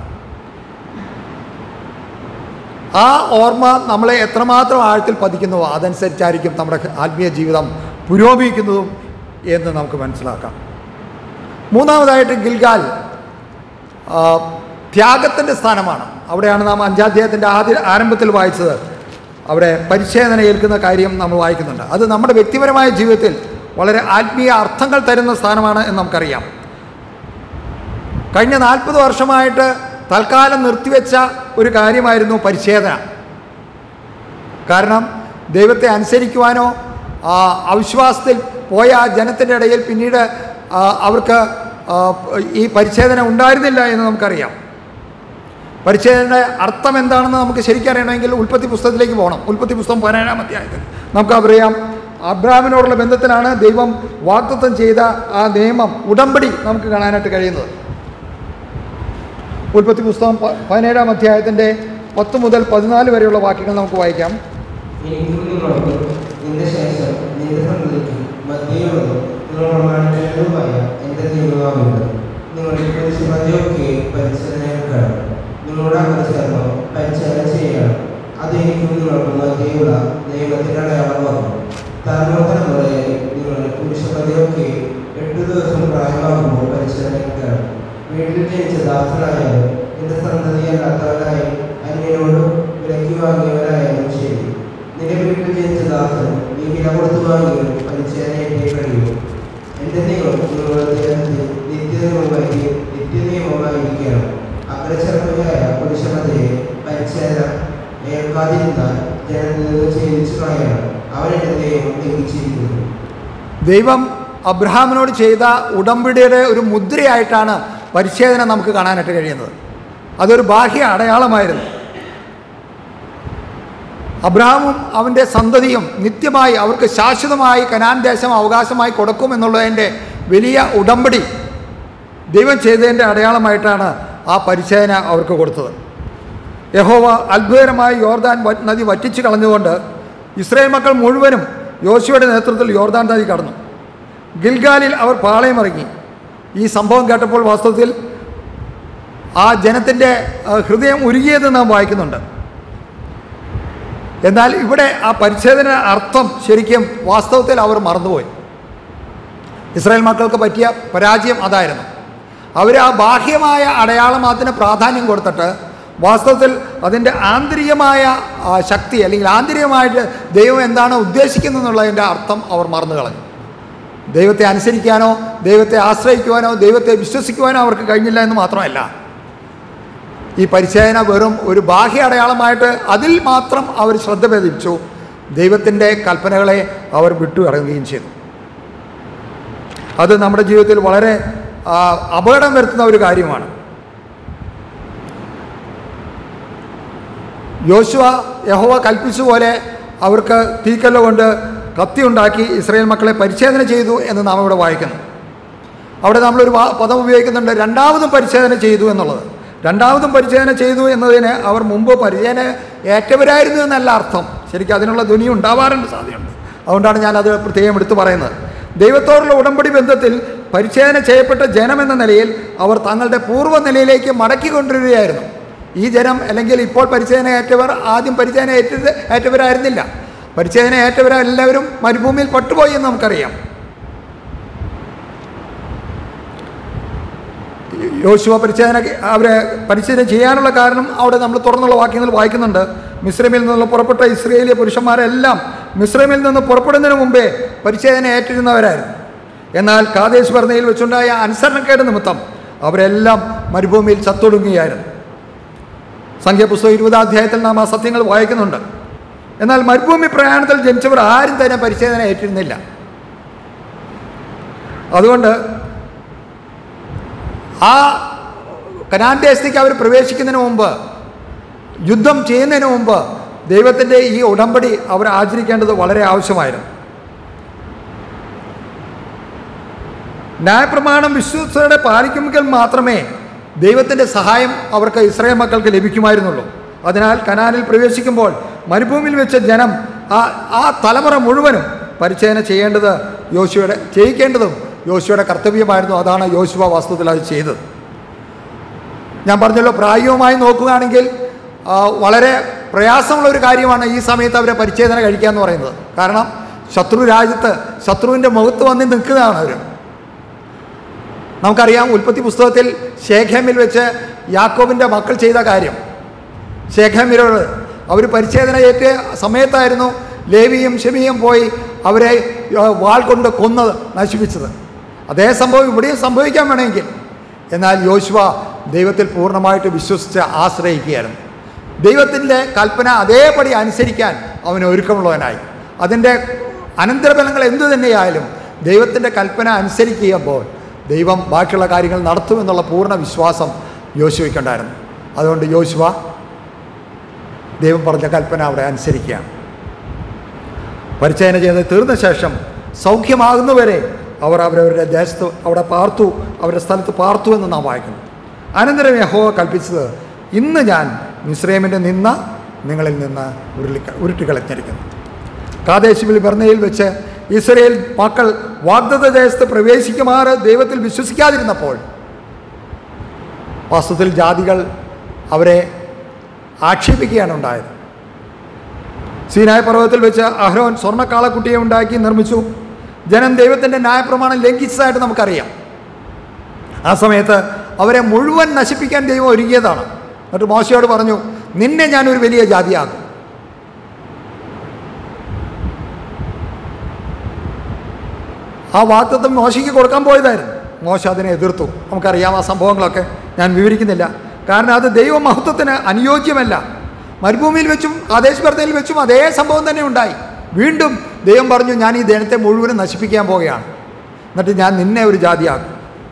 ആ ഓർമ്മ നമ്മളെ എത്രമാത്രം ആഴത്തിൽ പതിക്കുന്നുവോ അതനുസരിച്ചായിരിക്കും നമ്മുടെ ആത്മീയ ജീവിതം പുരോഗമിക്കുന്നതും എന്ന് നമുക്ക് മനസ്സിലാക്കാം മൂന്നാമതായിട്ട് ഗിൽഗാൽ ആ, ത്യാഗത്തിൻ്റെ സ്ഥാനമാണ് അവിടെയാണ് നാം അഞ്ചാധ്യായത്തിൻ്റെ ആദ്യ ആരംഭത്തിൽ വായിച്ചത് അവിടെ പരിച്ഛേദന ഏൽക്കുന്ന കാര്യം നമ്മൾ വായിക്കുന്നുണ്ട് അത് നമ്മുടെ വ്യക്തിപരമായ ജീവിതത്തിൽ വളരെ ആത്മീയ അർത്ഥങ്ങൾ തരുന്ന സ്ഥാനമാണ് എന്ന് നമുക്കറിയാം കഴിഞ്ഞ നാൽപ്പത് വർഷമായിട്ട് തൽക്കാലം നിർത്തിവെച്ച ഒരു കാര്യമായിരുന്നു പരിച്ഛേദന കാരണം ദൈവത്തെ അനുസരിക്കുവാനോ ആ, അവിശ്വാസത്തിൽ പോയ ആ ജനത്തിൻ്റെ ഇടയിൽ പിന്നീട് ആ, അവർക്ക് ആ, ഈ പരിച്ഛേദന ഉണ്ടായിരുന്നില്ല എന്ന് നമുക്കറിയാം പരിച്ഛേദനയുടെ അർത്ഥം എന്താണെന്ന് നമുക്ക് ശരിക്കറിയണമെങ്കിൽ ഉൽപ്പത്തി പുസ്തകത്തിലേക്ക് പോകണം ഉൽപ്പത്തി പുസ്തകം പതിനേഴാം അധ്യായത്തിൽ നമുക്കറിയാം അബ്രാമിനോടുള്ള ബന്ധത്തിലാണ് ദൈവം വാഗ്ദത്തം ചെയ്ത ആ നിയമം ഉടമ്പടി നമുക്ക് കാണാനായിട്ട് കഴിയുന്നത് ഉൽപ്പത്തി പുസ്തകം പ- പതിനേഴാം അധ്യായത്തിൻ്റെ പത്ത് മുതൽ പതിനാല് വരെയുള്ള വാക്യങ്ങൾ നമുക്ക് വായിക്കാം എനിക്കും നിങ്ങൾക്കും നിന്റെ ശേഷം നിന്റെ സന്തതിക്കും മധ്യയുള്ളതും നിങ്ങൾ പ്രമാണിക്കുന്നതുമായ എന്റെ നിയമമാകുന്നത് നിങ്ങളുടെ പരിശുദ്ധതയൊക്കെ പരിശോധനയേൽക്കണം നിങ്ങളുടെ അങ്ങനെ ചേർന്ന് പരിചയം ചെയ്യണം അത് എനിക്കും നിങ്ങൾക്കും മധ്യയുള്ള നിയമത്തിന്റെ അടയാളമാകും തലമുറ തലമുറയായി നിങ്ങളുടെ പുരുഷപതിയൊക്കെ എട്ടു ദിവസം പ്രായമാകുമ്പോൾ പരിശോധനയേൽക്കണം വീട്ടിൽ ജനിച്ച ദാസനായാലും നിന്റെ സന്തതിയല്ലാത്തവരായി അന്യനോടും വിലക്കി വാങ്ങിയവരായാലും ശരി നിന്റെ വീട്ടിൽ ജനിച്ച ദാസൻ നീ വില കൊടുത്തു വാങ്ങിയും പരിചയനേറ്റേ കഴിയും എന്റെ നിയമം നിങ്ങളുടെ ദേഹത്തിൽ നിത്യനിയമമായി നിത്യനിയമമായിരിക്കണം അഗ്രചർമ്മയായ പുരുഷമതയെ പരിച്ഛേദന ഏൽക്കാതിരുന്നാൽ ജനത്തിൽ നിന്ന് ഛേദിച്ചു കളയണം അവൻ എന്റെ നിയമം ലംഘിച്ചിരിക്കുന്നു ദൈവം അബ്രഹാമിനോട് ചെയ്ത ഉടമ്പടിയുടെ ഒരു മുദ്രയായിട്ടാണ് പരിച്ഛേദന നമുക്ക് കാണാനായിട്ട് കഴിയുന്നത് അതൊരു ബാഹ്യ അടയാളമായിരുന്നു അബ്രഹാമും അവൻ്റെ സന്തതിയും നിത്യമായി അവർക്ക് ശാശ്വതമായി കനാൻ ദേശം അവകാശമായി കൊടുക്കും എന്നുള്ളതിൻ്റെ വലിയ ഉടമ്പടി ദൈവം ചെയ്തതിൻ്റെ അടയാളമായിട്ടാണ് ആ പരിച്ഛേദന അവർക്ക് കൊടുത്തത് യഹോവ അത്ഭുതകരമായി യോർദാൻ വ- നദി വറ്റിച്ചു കളഞ്ഞുകൊണ്ട് ഇസ്രായേൽ മക്കൾ മുഴുവനും യോശുവയുടെ നേതൃത്വത്തിൽ യോർദാൻ നദി കടന്നു ഗിൽഗാലിൽ അവർ പാളയമിറങ്ങി ഈ സംഭവം കേട്ടപ്പോൾ വാസ്തവത്തിൽ ആ ജനത്തിൻ്റെ ആ, ഹൃദയം ഉരുകിയത് നാം വായിക്കുന്നുണ്ട് എന്നാൽ ഇവിടെ ആ പരിച്ഛേദന അർത്ഥം ശരിക്കും വാസ്തവത്തിൽ അവർ മറന്നുപോയി ഇസ്രായേൽ മക്കൾക്ക് പറ്റിയ പരാജയം അതായിരുന്നു അവർ ആ ബാഹ്യമായ അടയാളം അതിന് പ്രാധാന്യം കൊടുത്തിട്ട് വാസ്തവത്തിൽ അതിൻ്റെ ആന്തരികമായ ആ, ശക്തി അല്ലെങ്കിൽ ആന്തരികമായിട്ട് ദൈവം എന്താണ് ഉദ്ദേശിക്കുന്നത് എന്നുള്ളതിൻ്റെ അർത്ഥം അവർ മറന്നു കളഞ്ഞു ദൈവത്തെ അനുസരിക്കാനോ ദൈവത്തെ ആശ്രയിക്കുവാനോ ദൈവത്തെ വിശ്വസിക്കുവാനോ അവർക്ക് കഴിഞ്ഞില്ല എന്ന് മാത്രമല്ല ഈ പരിചയന വെറും ഒരു ബാഹ്യ അടയാളമായിട്ട് അതിൽ മാത്രം അവർ ശ്രദ്ധ പതിച്ചു ദൈവത്തിൻ്റെ കൽപ്പനകളെ അവർ വിട്ടു ഇറങ്ങുകയും ചെയ്തു അത് നമ്മുടെ ജീവിതത്തിൽ വളരെ ആ, അപകടം വരുത്തുന്ന ഒരു കാര്യമാണ് യോശുവ യഹോവ കൽപ്പിച്ച പോലെ അവർക്ക് തീക്കല്ല് കൊണ്ട് കത്തി ഉണ്ടാക്കി ഇസ്രായേൽ മക്കളെ പരിച്ഛേദന ചെയ്തു എന്ന് നാം ഇവിടെ വായിക്കുന്നു അവിടെ നമ്മളൊരു വാ- പദം ഉപയോഗിക്കുന്നുണ്ട് രണ്ടാമതും പരിച്ഛേദന ചെയ്തു എന്നുള്ളത് രണ്ടാമതും പരിച്ഛേദന ചെയ്തു എന്നതിന് അവർ മുമ്പ് പരിചയന ഏറ്റവരായിരുന്നു എന്നല്ല അർത്ഥം ശരിക്കും അതിനുള്ള ധ്വനി ഉണ്ടാവാറുണ്ട് സാധ്യതയുണ്ട് അതുകൊണ്ടാണ് ഞാനത് പ്രത്യേകം എടുത്തു പറയുന്നത് ദൈവത്തോടുള്ള ഉടമ്പടി ബന്ധത്തിൽ പരിച്ഛേദന ചെയ്യപ്പെട്ട ജനം എന്ന നിലയിൽ അവർ തങ്ങളുടെ പൂർവ്വ നിലയിലേക്ക് മടക്കി കൊണ്ടുവരികയായിരുന്നു ഈ ജനം അല്ലെങ്കിൽ ഇപ്പോൾ പരിച്ഛേദന ഏറ്റവർ ആദ്യം പരിച്ഛേദന ഏറ്റത് ഏറ്റവരായിരുന്നില്ല പരിച്ഛേദന ഏറ്റവരെല്ലാവരും മരുഭൂമിയിൽ പട്ടുപോയി എന്ന് നമുക്കറിയാം യോശുവ പരിച്ഛേദന അവരെ പരിച്ഛേദന ചെയ്യാനുള്ള കാരണം അവിടെ നമ്മൾ തുറന്നുള്ള വാക്യങ്ങൾ വായിക്കുന്നുണ്ട് മിശ്രമിൽ നിന്ന് പുറപ്പെട്ട ഇസ്രയേലിയ പുരുഷന്മാരെല്ലാം മിശ്രമിൽ നിന്ന് പുറപ്പെടുന്നതിന് മുമ്പേ പരിച്ഛേദന ഏറ്റിരുന്നവരായിരുന്നു എന്നാൽ കാദേശ് ഭരണയിൽ വെച്ചുണ്ടായ അനുസരണക്കേട് നിമിത്തം അവരെല്ലാം മരുഭൂമിയിൽ ചത്തൊടുങ്ങുകയായിരുന്നു സംഖ്യാപുസ്തകം ഇരുപതാം അധ്യായത്തിൽ നാം ആ സത്യങ്ങൾ വായിക്കുന്നുണ്ട് എന്നാൽ മരുഭൂമി പ്രയാണത്തിൽ ജനിച്ചവർ ആരും തന്നെ പരിച്ഛേദന ഏറ്റിരുന്നില്ല അതുകൊണ്ട് ആ കനാൻ ദേശത്തേക്ക് അവർ പ്രവേശിക്കുന്നതിന് മുമ്പ് യുദ്ധം ചെയ്യുന്നതിന് മുമ്പ് ദൈവത്തിൻ്റെ ഈ ഉടമ്പടി അവർ ആചരിക്കേണ്ടത് വളരെ ആവശ്യമായിരുന്നു ന്യായപ്രമാണം വിശ്വസതയോടെ പാലിക്കുമെങ്കിൽ മാത്രമേ ദൈവത്തിൻ്റെ സഹായം അവർക്ക് ഇസ്രായേൽ മക്കൾക്ക് ലഭിക്കുമായിരുന്നുള്ളൂ അതിനാൽ കനാനിൽ പ്രവേശിക്കുമ്പോൾ മരുഭൂമിയിൽ വെച്ച ജനം ആ ആ തലമുറ മുഴുവനും പരിചയന ചെയ്യേണ്ടത് യോശുവയുടെ ചെയ്യിക്കേണ്ടതും യോശുവയുടെ കർത്തവ്യമായിരുന്നു അതാണ് യോശുവ വാസ്തവത്തിൽ അത് ചെയ്തത് ഞാൻ പറഞ്ഞല്ലോ പ്രായോഗികമായി നോക്കുകയാണെങ്കിൽ ആ, വളരെ പ്രയാസമുള്ള ഒരു കാര്യമാണ് ഈ സമയത്ത് അവരെ പരിച്ഛേദന കഴിക്കുക എന്ന് പറയുന്നത് കാരണം ശത്രു രാജ്യത്ത് ശത്രുവിൻ്റെ മുഖത്ത് വന്ന് നിൽക്കുന്നതാണ് അവർ നമുക്കറിയാം ഉൽപ്പത്തി പുസ്തകത്തിൽ ശേഖേമിൽ വെച്ച് യാക്കോബിൻ്റെ മക്കൾ ചെയ്ത കാര്യം ശേഖേമിരോട് അവർ പരിച്ഛേദന ഏറ്റ സമയത്തായിരുന്നു ലേവിയും ഷെമിയും പോയി അവരെ ആ, വാൾ കൊണ്ട് കൊന്ന് നശിപ്പിച്ചത് അതേ സംഭവം ഇവിടെയും സംഭവിക്കാൻ വേണമെങ്കിൽ എന്നാൽ യോശുവ ദൈവത്തിൽ പൂർണ്ണമായിട്ട് വിശ്വസിച്ച് ആശ്രയിക്കുകയായിരുന്നു ദൈവത്തിൻ്റെ കൽപ്പന അതേപടി അനുസരിക്കാൻ അവന് ഒരുക്കമുള്ളവനായി അതിൻ്റെ അനന്തരഫലങ്ങൾ എന്തു തന്നെയായാലും ദൈവത്തിൻ്റെ കൽപ്പന അനുസരിക്കുമ്പോൾ ദൈവം ബാക്കിയുള്ള കാര്യങ്ങൾ നടത്തുമെന്നുള്ള പൂർണ്ണ വിശ്വാസം യോശുവയ്ക്കുണ്ടായിരുന്നു അതുകൊണ്ട് യോശുവ ദൈവം പറഞ്ഞ കൽപ്പന അവിടെ അനുസരിക്കുകയാണ് പരിചയന ചെയ്ത് തീർന്ന ശേഷം സൗഖ്യമാകുന്നവരെ അവർ അവരവരുടെ ദേശത്ത് അവിടെ പാർത്തു അവരുടെ സ്ഥലത്ത് പാർത്തു എന്ന് നാം വായിക്കുന്നു അനന്തരം യഹോവ കൽപ്പിച്ചത് ഇന്ന് ഞാൻ മിശ്രൈമിൻ്റെ നിന്ന നിങ്ങളിൽ നിന്ന് ഉരുളി ഉരുട്ടിക്കളഞ്ഞിരിക്കുന്നു കാദേശിബിൽ ബർണയിൽ വെച്ച് ഇസ്രയേൽ മക്കൾ വാഗ്ദത്ത ദേശത്ത് പ്രവേശിക്കുമാറ് ദൈവത്തിൽ വിശ്വസിക്കാതിരുന്നപ്പോൾ വാസ്തവത്തിൽ ജാതികൾ അവരെ ആക്ഷേപിക്കുകയാണ് ഉണ്ടായത് സീനായ പർവ്വതത്തിൽ വെച്ച് അഹ്രോൻ സ്വർണ്ണക്കാളക്കുട്ടിയെ ഉണ്ടാക്കി നിർമ്മിച്ചു ജനം ദൈവത്തിൻ്റെ ന്യായപ്രമാണം ലംഘിച്ചതായിട്ട് നമുക്കറിയാം ആ സമയത്ത് അവരെ മുഴുവൻ നശിപ്പിക്കാൻ ദൈവം ഒരുങ്ങിയതാണ് എന്നിട്ട് മോശയോട് പറഞ്ഞു നിന്നെ ഞാനൊരു വലിയ ജാതിയാക്കും ആ വാക്തത്വം മോശയ്ക്ക് കൊടുക്കാൻ പോയതായിരുന്നു മോശ അതിനെ എതിർത്തു നമുക്കറിയാം ആ സംഭവങ്ങളൊക്കെ ഞാൻ വിവരിക്കുന്നില്ല കാരണം അത് ദൈവമഹത്വത്തിന് അനുയോജ്യമല്ല മരുഭൂമിയിൽ വെച്ചും ആദേശ് ഭർത്തയിൽ വെച്ചും അതേ സംഭവം തന്നെ ഉണ്ടായി വീണ്ടും ദൈവം പറഞ്ഞു ഞാൻ ഈ ജനത്തെ മുഴുവനും നശിപ്പിക്കാൻ പോവുകയാണ് എന്നിട്ട് ഞാൻ നിന്നെ ഒരു ജാതിയാക്കും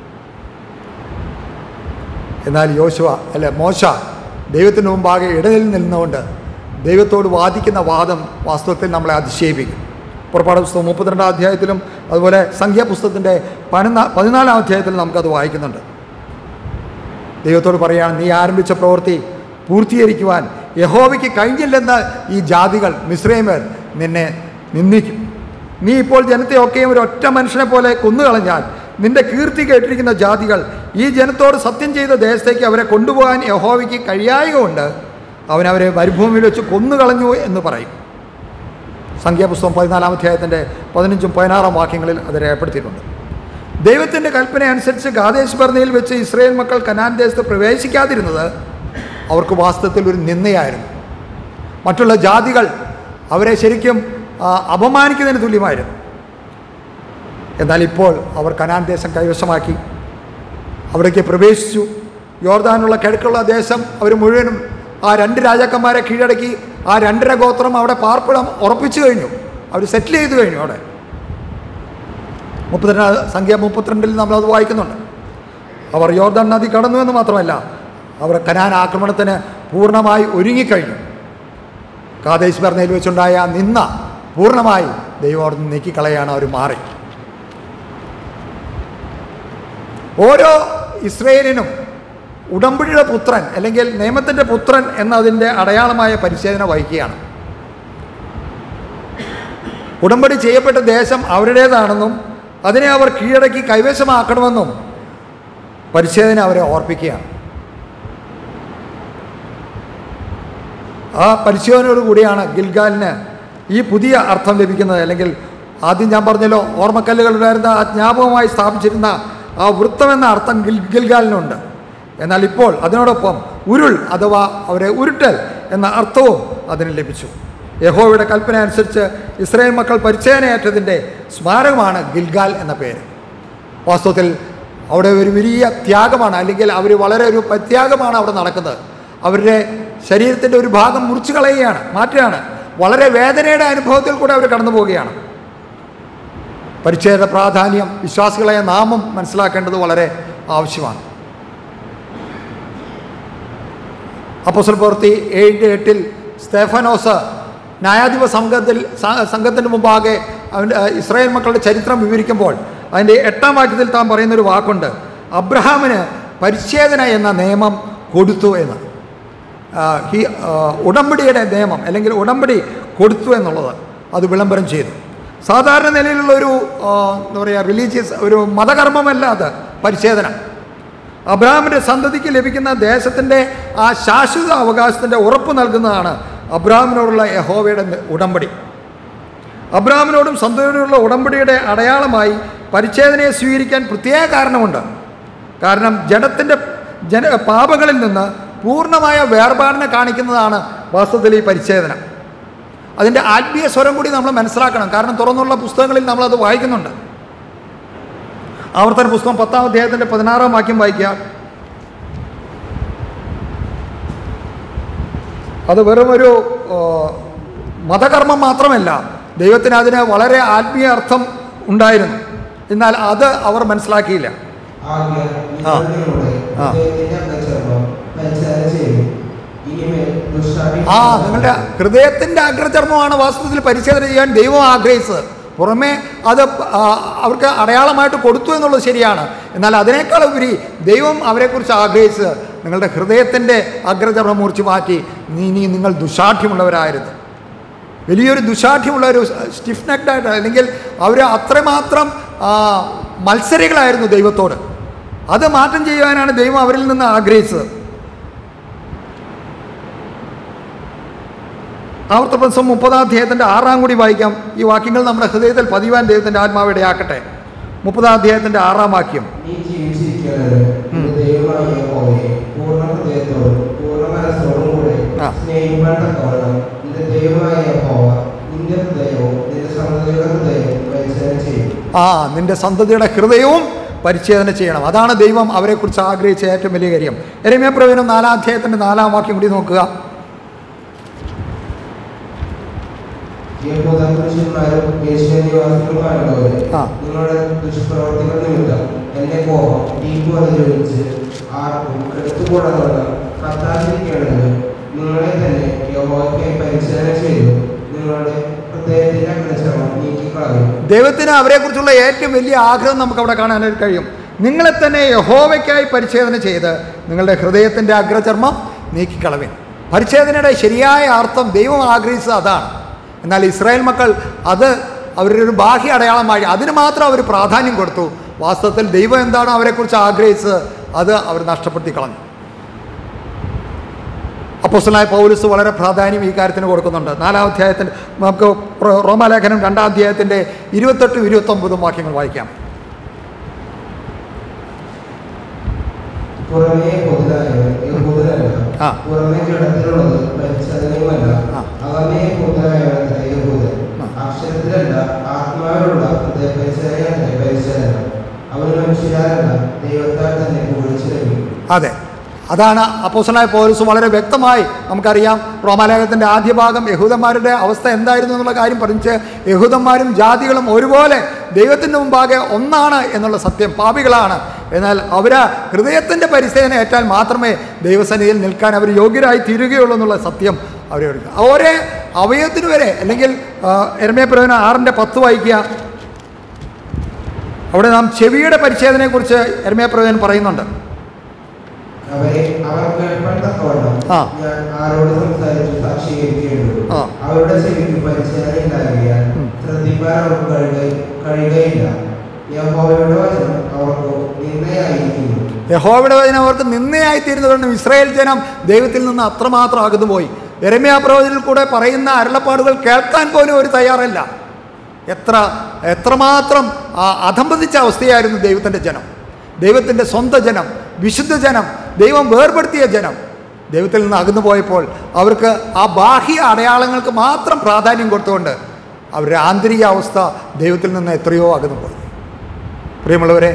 എന്നാൽ യോശുവ അല്ല മോശ ദൈവത്തിന് മുമ്പാകെ ഇടനിൽ നിന്നുകൊണ്ട് ദൈവത്തോട് വാദിക്കുന്ന വാദം വാസ്തവത്തിൽ നമ്മളെ അതിശയിപ്പിക്കും പുറപ്പാട് പുസ്തകം മുപ്പത്തിരണ്ടാം അധ്യായത്തിലും അതുപോലെ സംഖ്യാപുസ്തകത്തിൻ്റെ പതിനാ പതിനാലാം അധ്യായത്തിലും നമുക്കത് വായിക്കുന്നുണ്ട് ദൈവത്തോട് പറയുകയാണ് നീ ആരംഭിച്ച പ്രവൃത്തി പൂർത്തീകരിക്കുവാൻ യഹോവയ്ക്ക് കഴിഞ്ഞില്ലെന്ന് ഈ ജാതികൾ മിശ്രൈമർ നിന്നെ നിന്ദിക്കും നീ ഇപ്പോൾ ജനത്തെയൊക്കെയും ഒരു ഒറ്റ മനുഷ്യനെ പോലെ കൊന്നുകളഞ്ഞാൽ നിന്റെ കീർത്തി കേട്ടിരിക്കുന്ന ജാതികൾ ഈ ജനത്തോട് സത്യം ചെയ്ത ദേശത്തേക്ക് അവരെ കൊണ്ടുപോകാൻ യഹോവയ്ക്ക് കഴിയായക കൊണ്ട് അവൻ അവരെ മരുഭൂമിയിൽ വെച്ച് കൊന്നുകളഞ്ഞു എന്ന് പറയും സംഖ്യാപുസ്തകം പതിനാലാം അധ്യായത്തിൻ്റെ പതിനഞ്ചും പതിനാറാം വാക്യങ്ങളിൽ അത് രേഖപ്പെടുത്തിയിട്ടുണ്ട് ദൈവത്തിൻ്റെ കൽപ്പന അനുസരിച്ച് ഗാദേശ് ഭർണയിൽ വെച്ച് ഇസ്രായേൽ മക്കൾ കനാൻ ദേശത്ത് പ്രവേശിക്കാതിരുന്നത് അവർക്ക് വാസ്തവത്തിൽ ഒരു നിന്ദയായിരുന്നു മറ്റുള്ള ജാതികൾ അവരെ ശരിക്കും ആ, അപമാനിക്കുന്നതിന് തുല്യമായിരുന്നു എന്നാൽ ഇപ്പോൾ അവർ കനാൻ ദേശം കൈവശമാക്കി അവിടേക്ക് പ്രവേശിച്ചു യോർദാനുള്ള കിഴക്കുള്ള ദേശം അവർ മുഴുവനും ആ രണ്ട് രാജാക്കന്മാരെ കീഴടക്കി ആ രണ്ടര ഗോത്രം അവിടെ പാർപ്പിടം ഉറപ്പിച്ചു കഴിഞ്ഞു അവർ സെറ്റിൽ ചെയ്തു കഴിഞ്ഞു അവിടെ മുപ്പത്തിരണ്ട് സംഖ്യ മുപ്പത്തിരണ്ടിൽ നമ്മളത് വായിക്കുന്നുണ്ട് അവർ യോർദാൻ നദി കടന്നു എന്ന് മാത്രമല്ല അവർ കനാൻ ആക്രമണത്തിന് പൂർണ്ണമായി ഒരുങ്ങിക്കഴിഞ്ഞു കാതേശ് ഭരണയിൽ വെച്ചുണ്ടായ ആ നിന്ന പൂർണ്ണമായി ദൈവം അവിടെ നിന്ന് നീക്കിക്കളയാണ് അവർ മാറി ഓരോ ഇസ്രയേലിനും ഉടമ്പടിയുടെ പുത്രൻ അല്ലെങ്കിൽ നിയമത്തിൻ്റെ പുത്രൻ എന്നതിൻ്റെ അടയാളമായ പരിശോധന വഹിക്കുകയാണ് ഉടമ്പടി ചെയ്യപ്പെട്ട ദേശം അവരുടേതാണെന്നും അതിനെ അവർ കീഴടക്കി കൈവശമാക്കണമെന്നും പരിശോധന അവരെ ഓർപ്പിക്കുകയാണ് ആ പരിശോധനയോട് കൂടിയാണ് ഗിൽഗാലിന് ഈ പുതിയ അർത്ഥം ലഭിക്കുന്നത് അല്ലെങ്കിൽ ആദ്യം ഞാൻ പറഞ്ഞല്ലോ ഓർമ്മക്കല്ലുകളുണ്ടായിരുന്ന ആ ജ്ഞാപകമായി സ്ഥാപിച്ചിരുന്ന ആ വൃത്തം എന്ന അർത്ഥം ഗിൽ ഗിൽഗാലിനുണ്ട് എന്നാൽ ഇപ്പോൾ അതിനോടൊപ്പം ഉരുൾ അഥവാ അവരെ ഉരുട്ടൽ എന്ന അർത്ഥവും അതിന് ലഭിച്ചു യഹോവയുടെ കൽപ്പന അനുസരിച്ച് ഇസ്രായേൽ മക്കൾ പരിചയനയേറ്റതിൻ്റെ സ്മാരകമാണ് ഗിൽഗാൽ എന്ന പേര് വാസ്തവത്തിൽ അവിടെ ഒരു വലിയ ത്യാഗമാണ് അല്ലെങ്കിൽ അവർ വളരെ ഒരു പ്രത്യാഗമാണ് അവിടെ നടക്കുന്നത് അവരുടെ ശരീരത്തിൻ്റെ ഒരു ഭാഗം മുറിച്ചു കളയുകയാണ് മാറ്റുകയാണ് വളരെ വേദനയുടെ അനുഭവത്തിൽ കൂടെ അവർ കടന്നു പോവുകയാണ് പരിച്ഛേദ പ്രാധാന്യം വിശ്വാസികളെ നാമം മനസ്സിലാക്കേണ്ടത് വളരെ ആവശ്യമാണ് അപ്പോസൽ പ്രവൃത്തി ഏഴ് എട്ടിൽ സ്തേഫനോസ് ന്യായാധിപ സംഘത്തിൽ സ- സംഘത്തിന് മുമ്പാകെ അവൻ്റെ ആ, ഇസ്രായേൽ മക്കളുടെ ചരിത്രം വിവരിക്കുമ്പോൾ അതിൻ്റെ എട്ടാം വാക്യത്തിൽ താൻ പറയുന്നൊരു വാക്കുണ്ട് അബ്രഹാമിന് പരിച്ഛേദന എന്ന നിയമം കൊടുത്തു എന്ന് ആ, ഹി ആ, ഉടമ്പടിയുടെ നിയമം അല്ലെങ്കിൽ ഉടമ്പടി കൊടുത്തു എന്നുള്ളത് അത് വിളംബരം ചെയ്തു സാധാരണ നിലയിലുള്ള ഒരു ആ, എന്താ പറയുക റിലീജിയസ് ഒരു മതകർമ്മമല്ല അത് പരിച്ഛേദന അബ്രഹാമിൻ്റെ സന്തതിക്ക് ലഭിക്കുന്ന ദേശത്തിൻ്റെ ആ ശാശ്വത അവകാശത്തിൻ്റെ ഉറപ്പ് നൽകുന്നതാണ് അബ്രഹാമിനോടുള്ള യഹോവയുടെ ഉടമ്പടി അബ്രഹാമിനോടും സന്തതിയോടുള്ള ഉടമ്പടിയുടെ അടയാളമായി പരിച്ഛേദനയെ സ്വീകരിക്കാൻ പ്രത്യേക കാരണമുണ്ട് കാരണം ജഡത്തിൻ്റെ ജന പാപങ്ങളിൽ നിന്ന് പൂർണ്ണമായ വേർപാടിനെ കാണിക്കുന്നതാണ് വാസ്തവത്തിൽ ഈ പരിച്ഛേദന അതിൻ്റെ ആത്മീയ സ്വരം കൂടി നമ്മൾ മനസ്സിലാക്കണം കാരണം തുറന്നുള്ള പുസ്തകങ്ങളിൽ നമ്മളത് വായിക്കുന്നുണ്ട് ആവർത്തന പുസ്തകം പത്താം അധ്യായത്തിൻ്റെ പതിനാറാം വാക്യം വായിക്കുക അത് വെറും ഒരു ആ, മതകർമ്മം മാത്രമല്ല ദൈവത്തിന് അതിന് വളരെ ആത്മീയ അർത്ഥം ഉണ്ടായിരുന്നു എന്നാൽ അത് അവർ മനസ്സിലാക്കിയില്ല ആകയാൽ ആ. നിങ്ങളുടെ ആ. ഹൃദയത്തിന്റെ അഗ്രചർമ്മം പരിചാരം ചെയ്യും ഇനിമേൽ ദുഷ്ടാപി ആ നിങ്ങളുടെ ഹൃദയത്തിൻ്റെ അഗ്രചർമ്മമാണ് വാസ്തവത്തിൽ പരിശോധന ചെയ്യാൻ ദൈവം ആഗ്രഹിച്ചത് പുറമേ അത് ആ, അവർക്ക് അടയാളമായിട്ട് കൊടുത്തു എന്നുള്ളത് ശരിയാണ് എന്നാൽ അതിനേക്കാൾ ഉപരി ദൈവം അവരെക്കുറിച്ച് ആഗ്രഹിച്ചത് നിങ്ങളുടെ ഹൃദയത്തിൻ്റെ അഗ്രചർമ്മം മുറിച്ച് മാറ്റി നീ നീ നിങ്ങൾ ദുശാഠ്യമുള്ളവരായിരുന്നു വലിയൊരു ദുശാഠ്യമുള്ള ഒരു സ്റ്റിഫ് നെക്ഡായിട്ട് അല്ലെങ്കിൽ അവർ അത്രമാത്രം ആ, മത്സരികളായിരുന്നു ദൈവത്തോട് അത് മാറ്റം ചെയ്യുവാനാണ് ദൈവം അവരിൽ നിന്ന് ആഗ്രഹിച്ചത് ആവർത്തപ്രസം മുപ്പതാം അധ്യായത്തിൻ്റെ ആറാം കൂടി വായിക്കാം ഈ വാക്യങ്ങൾ നമ്മുടെ ഹൃദയത്തിൽ പതിവാൻ ദൈവത്തിൻ്റെ ആത്മാവ് ഇടയാക്കട്ടെ മുപ്പതാം അധ്യായത്തിൻ്റെ ആറാം വാക്യം നീ ജീവിച്ചിരിക്കുന്നത് നിന്റെ ദൈവമായ യഹോവയെ പൂർണ്ണ ഹൃദയത്തോടും പൂർണ്ണ മനസ്സോടും കൂടെ ആ. സ്നേഹിപ്പാൻ തക്കവണ്ണം നിന്റെ ദൈവമായ യഹോവ നിന്റെ ഹൃദയവും നിന്റെ സന്തതിയുടെ ഹൃദയവും പരിചയം ചെയ്യും ആ നിന്റെ സന്തതിയുടെ ഹൃദയവും പരിച്ഛേദന ചെയ്യണം അതാണ് ദൈവം അവരെക്കുറിച്ച് ആഗ്രഹിച്ച ഏറ്റവും വലിയ കാര്യം എരമ്യ പ്രവചനം നാലാം അധ്യായത്തിൻ്റെ നാലാം വാക്യം കൂടി നോക്കുക യഹൂദ പുരുഷന്മാരും യേശുവിന്റെ നിവാസികളുമായുള്ളവരെ ആ. നിങ്ങളുടെ ദുഷ്പ്രവർത്തികൾ നിമിത്തം എന്റെ കോപം തീ പോലെ ജ്വലിച്ച് ആർക്കും എടുത്തുകൂടാതെ കത്താതിരിക്കേണ്ടത് നിങ്ങളെ തന്നെ യഹോവയ്ക്കായി പരിചാരണ ചെയ്തു നിങ്ങളുടെ ഹൃദയത്തിന്റെ അഗ്രചർമ്മം നീക്കിക്കളയും ദൈവത്തിന് അവരെക്കുറിച്ചുള്ള ഏറ്റവും വലിയ ആഗ്രഹം നമുക്ക് അവിടെ കാണാനായിട്ട് കഴിയും നിങ്ങളെ തന്നെ യഹോവയ്ക്കായി പരിച്ഛേദന ചെയ്ത് നിങ്ങളുടെ ഹൃദയത്തിൻ്റെ അഗ്രചർമ്മം നീക്കിക്കളവിൻ പരിച്ഛേദനയുടെ ശരിയായ അർത്ഥം ദൈവം ആഗ്രഹിച്ചത് അതാണ് എന്നാൽ ഇസ്രായേൽ മക്കൾ അത് അവരുടെ ഒരു ബാഹ്യ അടയാളമായി അതിന് മാത്രം അവർ പ്രാധാന്യം കൊടുത്തു വാസ്തവത്തിൽ ദൈവം എന്താണോ അവരെക്കുറിച്ച് ആഗ്രഹിച്ചത് അത് അവർ നഷ്ടപ്പെടുത്തി കളഞ്ഞു അപ്പോസ്റ്റലായ പൗലസ് വളരെ പ്രാധാന്യം ഈ കാര്യത്തിന് കൊടുക്കുന്നുണ്ട് നാലാം അധ്യായത്തിൻ്റെ നമുക്ക് റോ- റോമാലേഖനം രണ്ടാം അധ്യായത്തിൻ്റെ ഇരുപത്തെട്ടും ഇരുപത്തൊമ്പതും വാക്യങ്ങൾ വായിക്കാം പുറമേ പൊതുതായവൻ യഹൂദനല്ല ആ. പുറമേ ജഡത്തിലുള്ളത് പരിച്ഛേദനയുമല്ല ആ. അകമേ പൊതുതായവൻ യഹൂദൻ ആ. അക്ഷരത്തിലല്ല ആത്മാവിലുള്ള ഹൃദയ പരിചരണ പരിചരണം അവന് മനുഷ്യരാലല്ല ദൈവത്താൽ തന്നെ കുഴിച്ചു ലഭിക്കും അതെ അതാണ് അപ്പോസ്റ്റലായ പൗലസ് വളരെ വ്യക്തമായി നമുക്കറിയാം റോമാലേഖത്തിൻ്റെ ആദ്യ ഭാഗം യഹൂദന്മാരുടെ അവസ്ഥ എന്തായിരുന്നു എന്നുള്ള കാര്യം പറഞ്ഞ് യഹൂദന്മാരും ജാതികളും ഒരുപോലെ ദൈവത്തിൻ്റെ മുമ്പാകെ ഒന്നാണ് എന്നുള്ള സത്യം പാപികളാണ് എന്നാൽ അവർ ഹൃദയത്തിൻ്റെ പരിശോധന ഏറ്റാൽ മാത്രമേ ദൈവസന്നിധിയിൽ നിൽക്കാൻ അവർ യോഗ്യരായി തീരുകയുള്ളൂ എന്നുള്ള സത്യം അവരെ എടുക്കുക ഓരോ അവയവത്തിന് വരെ അല്ലെങ്കിൽ എരമയ പ്രവചനം ആറിൻ്റെ പത്ത് വായിക്കുക അവിടെ നാം ചെവിയുടെ പരിച്ഛേദനയെക്കുറിച്ച് എരമയ പ്രവചനം പറയുന്നുണ്ട് അവരെ അവർ കേൾപ്പത്തക്കവണ്ണം ആ. ഞാൻ ആരോട് സംസാരിച്ചു സാക്ഷീകരിക്കേണ്ടു ആ. അവരുടെ ചെവിക്ക് പരിചയം ഉണ്ടാകുകയാൽ ഉം. ശ്രദ്ധിപ്പാൻ അവർക്ക് കഴിയുക കഴിയുകയില്ല യഹോവയുടെ വചനം അവർക്ക് നിന്നയായിരിക്കുന്നു യഹോവയുടെ വചനം അവർക്ക് നിന്നയായിത്തീരുന്നതുകൊണ്ട് ഇസ്രായേൽ ജനം ദൈവത്തിൽ നിന്ന് അത്രമാത്രം അകന്നു പോയി എരമ്യാ പ്രവചനത്തിൽ കൂടെ പറയുന്ന അരുളപ്പാടുകൾ കേൾക്കാൻ പോലും ഒരു തയ്യാറല്ല എത്ര എത്രമാത്രം ആ, അധംപതിച്ച അവസ്ഥയായിരുന്നു ദൈവത്തിൻ്റെ ജനം ദൈവത്തിൻ്റെ സ്വന്തം ജനം വിശുദ്ധ ജനം ദൈവം വേർപെടുത്തിയ ജനം ദൈവത്തിൽ നിന്ന് അകന്നു പോയപ്പോൾ അവർക്ക് ആ ബാഹ്യ അടയാളങ്ങൾക്ക് മാത്രം പ്രാധാന്യം കൊടുത്തുകൊണ്ട് അവരുടെ ആന്തരിക അവസ്ഥ ദൈവത്തിൽ നിന്ന് എത്രയോ അകന്നു പോയി പ്രിയമുള്ളവരെ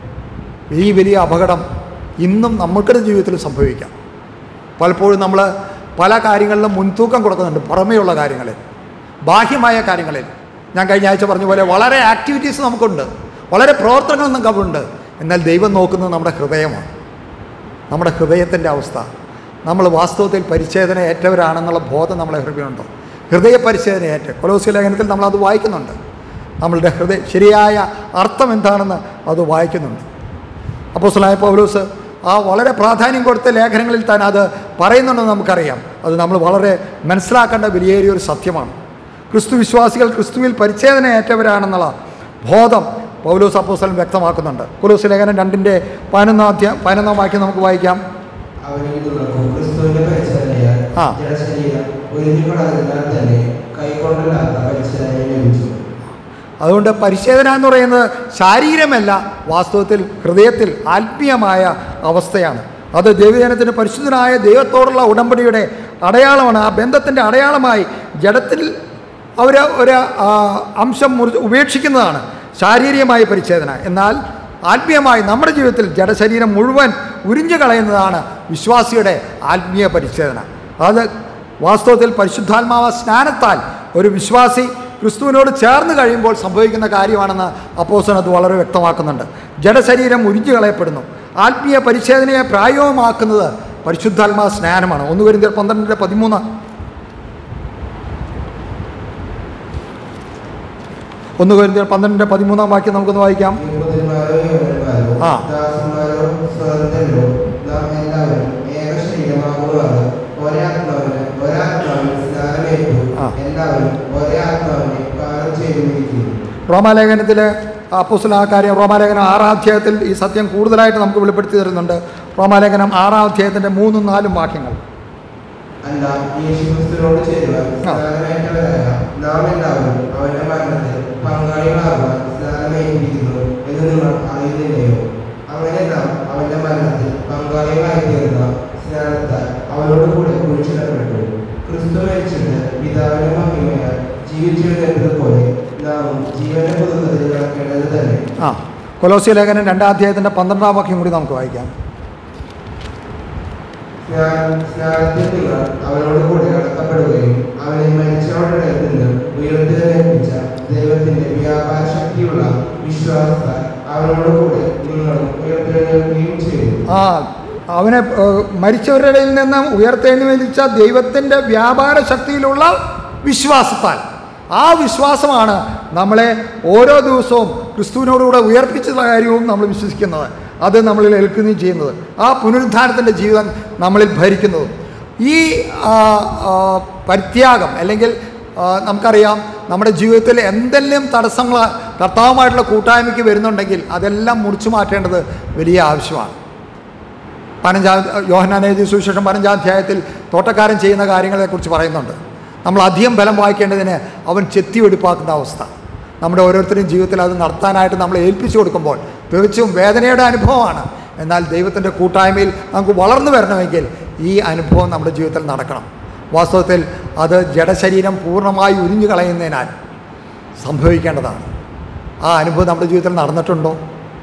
ഈ വലിയ അപകടം ഇന്നും നമ്മൾക്കുടെ ജീവിതത്തിൽ സംഭവിക്കാം പലപ്പോഴും നമ്മൾ പല കാര്യങ്ങളിലും മുൻതൂക്കം കൊടുക്കുന്നുണ്ട് പുറമേയുള്ള കാര്യങ്ങളിൽ ബാഹ്യമായ കാര്യങ്ങളിൽ ഞാൻ കഴിഞ്ഞ ആഴ്ച പറഞ്ഞ പോലെ വളരെ ആക്ടിവിറ്റീസ് നമുക്കുണ്ട് വളരെ പ്രവർത്തനങ്ങൾ നമുക്കുണ്ട് എന്നാൽ ദൈവം നോക്കുന്നത് നമ്മുടെ ഹൃദയമാണ് നമ്മുടെ ഹൃദയത്തിൻ്റെ അവസ്ഥ നമ്മൾ വാസ്തവത്തിൽ പരിച്ഛേദന ഏറ്റവരാണെന്നുള്ള ബോധം നമ്മളെ ഹൃദയമുണ്ടോ ഹൃദയ പരിച്ഛേദന ഏറ്റ കൊലോസ്യ ലേഖനത്തിൽ നമ്മളത് വായിക്കുന്നുണ്ട് നമ്മളുടെ ഹൃദയ ശരിയായ അർത്ഥം എന്താണെന്ന് അത് വായിക്കുന്നുണ്ട് അപ്പോസ്തലനായ പൗലോസ് ആ വളരെ പ്രാധാന്യം കൊടുത്ത ലേഖനങ്ങളിൽ തന്നെ അത് പറയുന്നുണ്ടെന്ന് നമുക്കറിയാം അത് നമ്മൾ വളരെ മനസ്സിലാക്കേണ്ട വലിയൊരു സത്യമാണ് ക്രിസ്തു വിശ്വാസികൾ ക്രിസ്തുവിൽ പരിച്ഛേദന ഏറ്റവരാണെന്നുള്ള ബോധം പൗലോസ് അപ്പോസ്തലൻ വ്യക്തമാക്കുന്നുണ്ട് പൗലോസ് ലേഖനം രണ്ടിൻ്റെ പതിനൊന്നാം അധ്യായം പതിനൊന്നാം വാക്യം നമുക്ക് വായിക്കാം അവരിൽ നിന്നും ക്രിസ്തുവിന്റെ പരിചരണയാൽ ആ. ജനശരീരം ഒരുങ്ങിക്കൊള്ളതിനാൽ തന്നെ കൈക്കൊണ്ടല്ലാത്ത പരിചരണ ലഭിച്ചു അതുകൊണ്ട് പരിശോധന എന്ന് പറയുന്നത് ശാരീരമല്ല വാസ്തവത്തിൽ ഹൃദയത്തിൽ ആത്മീയമായ അവസ്ഥയാണ് അത് ദൈവജനത്തിന് പരിശുദ്ധനായ ദൈവത്തോടുള്ള ഉടമ്പടിയുടെ അടയാളമാണ് ആ ബന്ധത്തിൻ്റെ അടയാളമായി ജഡത്തിൽ അവർ ഒരു ആ, അംശം മുറി ഉപേക്ഷിക്കുന്നതാണ് ശാരീരികമായ പരിച്ഛേദന എന്നാൽ ആത്മീയമായി നമ്മുടെ ജീവിതത്തിൽ ജഡശരീരം മുഴുവൻ ഉരിഞ്ഞു കളയുന്നതാണ് വിശ്വാസിയുടെ ആത്മീയ പരിച്ഛേദന അത് വാസ്തവത്തിൽ പരിശുദ്ധാത്മാവ സ്നാനത്താൽ ഒരു വിശ്വാസി ക്രിസ്തുവിനോട് ചേർന്ന് കഴിയുമ്പോൾ സംഭവിക്കുന്ന കാര്യമാണെന്ന് അപ്പോസൻ അത് വളരെ വ്യക്തമാക്കുന്നുണ്ട് ജഡശരീരം ഉരിഞ്ഞു കളയപ്പെടുന്നു ആത്മീയ പരിച്ഛേദനയെ പ്രായോഗമാക്കുന്നത് പരിശുദ്ധാത്മാ സ്നാനമാണ് ഒന്ന് വരുന്ന പന്ത്രണ്ടിൻ്റെ പതിമൂന്ന് ഒന്ന് വരുന്ന പന്ത്രണ്ടിൻ്റെ പതിമൂന്നാം വാക്യം നമുക്കൊന്ന് വായിക്കാം യഹൂദന്മാരോ യവനന്മാരോ ആ. ദാസന്മാരോ സ്വതന്ത്രരോ നാം എല്ലാവരും ഏക ശരീരമാകുവാണ് ഒരേ ആത്മാവിന് ഒരാത്മാവിന് സ്നാനമേറ്റു ആ. എല്ലാവരും ഒരേ ആത്മാവിനെ പാനം ചെയ്തിരിക്കുന്നു റോമാലേഖനത്തിൽ അപ്പോസ്തലൻ ആ കാര്യം റോമാലേഖനം ആറാം അധ്യായത്തിൽ ഈ സത്യം കൂടുതലായിട്ട് നമുക്ക് വെളിപ്പെടുത്തി തരുന്നുണ്ട് റോമാലേഖനം ആറാം അധ്യായത്തിൻ്റെ മൂന്നും നാലും വാക്യങ്ങൾ അല്ല യേശുക്രിസ്തുവിനോട് ചേരുവാൻ ആ. സ്നാനമേറ്റവരായ നാം എല്ലാവരും അവന്റെ മരണത്തിൽ പങ്കാളികളാകുവാൻ സ്നാനമേറ്റിരിക്കുന്നു എന്ന് നിങ്ങൾ അറിയുന്നില്ലയോ അങ്ങനെ നാം അവന്റെ മരണത്തിൽ പങ്കാളികളായി തീർന്ന സ്നാനത്താൽ അവനോട് കൂടെ കുഴിച്ചിടപ്പെട്ടു ക്രിസ്തു മരിച്ചിട്ട് പിതാവിന്റെ മഹിമയാൽ ജീവിച്ചെഴുന്നേറ്റതുപോലെ നാം ജീവന്റെ പുതുക്കത്തിൽ നടക്കേണ്ടത് തന്നെ ആ കൊലോസ്യ ലേഖനം രണ്ടാം അധ്യായത്തിൻ്റെ പന്ത്രണ്ടാം വാക്യം കൂടി നമുക്ക് വായിക്കാം സ്നാ- സ്നാനത്തിൽ നിങ്ങൾ അവനോട് കൂടെ അടക്കപ്പെടുകയും അവനെ മരിച്ചവരുടെ നിന്ന് ഉയർത്തെഴുന്നേൽപ്പിച്ച ദൈവത്തിന്റെ വ്യാപാര ശക്തിയുള്ള വിശ്വാസത്താൽ അവനോട് കൂടെ നിങ്ങൾ ഉയർത്തെഴുന്നേൽക്കുകയും ചെയ്തു ആ അവനെ ഏഹ്, മരിച്ചവരുടെ ഇടയിൽ നിന്ന് ഉയർത്തെഴുന്നേൽപ്പിച്ച ദൈവത്തിൻ്റെ വ്യാപാര ശക്തിയിലുള്ള വിശ്വാസത്താൽ ആ വിശ്വാസമാണ് നമ്മളെ ഓരോ ദിവസവും ക്രിസ്തുവിനോടുകൂടെ ഉയർപ്പിച്ച കാര്യവും നമ്മൾ വിശ്വസിക്കുന്നത് അത് നമ്മളിൽ ഏൽക്കുകയും ചെയ്യുന്നത് ആ പുനരുദ്ധാനത്തിൻ്റെ ജീവിതം നമ്മളിൽ ഭരിക്കുന്നതും ഈ ആ, ആ, പരിത്യാഗം അല്ലെങ്കിൽ ആ, നമുക്കറിയാം നമ്മുടെ ജീവിതത്തിൽ എന്തെല്ലാം തടസ്സങ്ങൾ കർത്താവുമായിട്ടുള്ള കൂട്ടായ്മയ്ക്ക് വരുന്നുണ്ടെങ്കിൽ അതെല്ലാം മുറിച്ചു മാറ്റേണ്ടത് വലിയ ആവശ്യമാണ് പതിനഞ്ചാം യോഹനാനേതി സുവിശേഷം പതിനഞ്ചാം അധ്യായത്തിൽ തോട്ടക്കാരൻ ചെയ്യുന്ന കാര്യങ്ങളെക്കുറിച്ച് പറയുന്നുണ്ട് നമ്മൾ അധികം ബലം വായിക്കേണ്ടതിന് അവൻ ചെത്തി വെടിപ്പാക്കുന്ന അവസ്ഥ നമ്മുടെ ഓരോരുത്തരുടെയും ജീവിതത്തിൽ അത് നടത്താനായിട്ട് നമ്മൾ ഏൽപ്പിച്ചു കൊടുക്കുമ്പോൾ തീർച്ചയായും വേദനയുടെ അനുഭവമാണ് എന്നാൽ ദൈവത്തിൻ്റെ കൂട്ടായ്മയിൽ നമുക്ക് വളർന്നു വരണമെങ്കിൽ ഈ അനുഭവം നമ്മുടെ ജീവിതത്തിൽ നടക്കണം വാസ്തവത്തിൽ അത് ജഡശരീരം പൂർണ്ണമായി ഉരിഞ്ഞു കളയുന്നതിനാൽ സംഭവിക്കേണ്ടതാണ് ആ അനുഭവം നമ്മുടെ ജീവിതത്തിൽ നടന്നിട്ടുണ്ടോ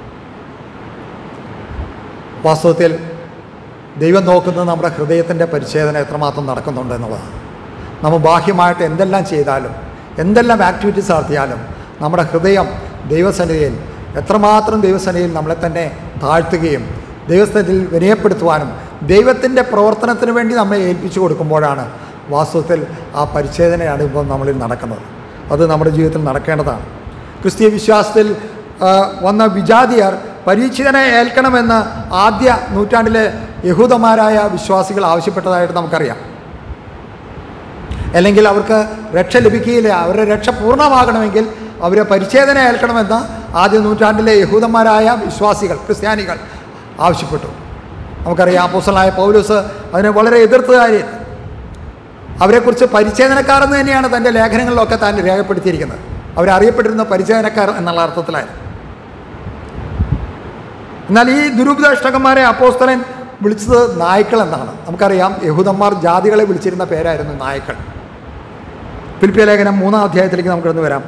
വാസ്തവത്തിൽ ദൈവം നോക്കുന്നത് നമ്മുടെ ഹൃദയത്തിൻ്റെ പരിച്ഛേദന എത്രമാത്രം നടക്കുന്നുണ്ട് എന്നുള്ളതാണ് നമ്മൾ ബാഹ്യമായിട്ട് എന്തെല്ലാം ചെയ്താലും എന്തെല്ലാം ആക്ടിവിറ്റീസ് നടത്തിയാലും നമ്മുടെ ഹൃദയം ദൈവസന്നിധിയിൽ എത്രമാത്രം ദൈവസന്നിധിയിൽ നമ്മളെ തന്നെ താഴ്ത്തുകയും ദൈവസന്നിധിയിൽ വിനയപ്പെടുത്തുവാനും ദൈവത്തിൻ്റെ പ്രവർത്തനത്തിന് വേണ്ടി നമ്മളെ ഏൽപ്പിച്ചു കൊടുക്കുമ്പോഴാണ് വാസ്തവത്തിൽ ആ പരിച്ഛേദനയാണ് ഇപ്പോൾ നമ്മളിൽ നടക്കുന്നത് അത് നമ്മുടെ ജീവിതത്തിൽ നടക്കേണ്ടതാണ് ക്രിസ്തീയ വിശ്വാസത്തിൽ ആ, വന്ന വിജാതിയർ പരീക്ഷിതനെ ഏൽക്കണമെന്ന് ആദ്യ നൂറ്റാണ്ടിലെ യഹൂദന്മാരായ വിശ്വാസികൾ ആവശ്യപ്പെട്ടതായിട്ട് നമുക്കറിയാം അല്ലെങ്കിൽ അവർക്ക് രക്ഷ ലഭിക്കുകയില്ല അവരുടെ രക്ഷ പൂർണ്ണമാകണമെങ്കിൽ അവരെ പരിച്ഛേദന ഏൽക്കണമെന്ന് ആദ്യ നൂറ്റാണ്ടിലെ യഹൂദന്മാരായ വിശ്വാസികൾ ക്രിസ്ത്യാനികൾ ആവശ്യപ്പെട്ടു നമുക്കറിയാം അപ്പോസലായ പൗലൂസ് അതിനെ വളരെ എതിർത്ത കാര്യം അവരെക്കുറിച്ച് പരിച്ഛേദനക്കാർ എന്ന് തന്നെയാണ് തൻ്റെ ലേഖനങ്ങളിലൊക്കെ താൻ രേഖപ്പെടുത്തിയിരിക്കുന്നത് അവരറിയപ്പെട്ടിരുന്ന പരിച്ഛേദനക്കാർ എന്നുള്ള അർത്ഥത്തിലായിരുന്നു എന്നാൽ ഈ ദുരുപദേഷ്ടകന്മാരെ അപ്പോസ്തലൻ വിളിച്ചത് നായ്ക്കൾ എന്നാണ് നമുക്കറിയാം യഹൂദന്മാർ ജാതികളെ വിളിച്ചിരുന്ന പേരായിരുന്നു നായ്ക്കൾ ഫിലിപ്പിയ ലേഖനം മൂന്നാം അധ്യായത്തിലേക്ക് നമുക്കിടന്ന് വരാം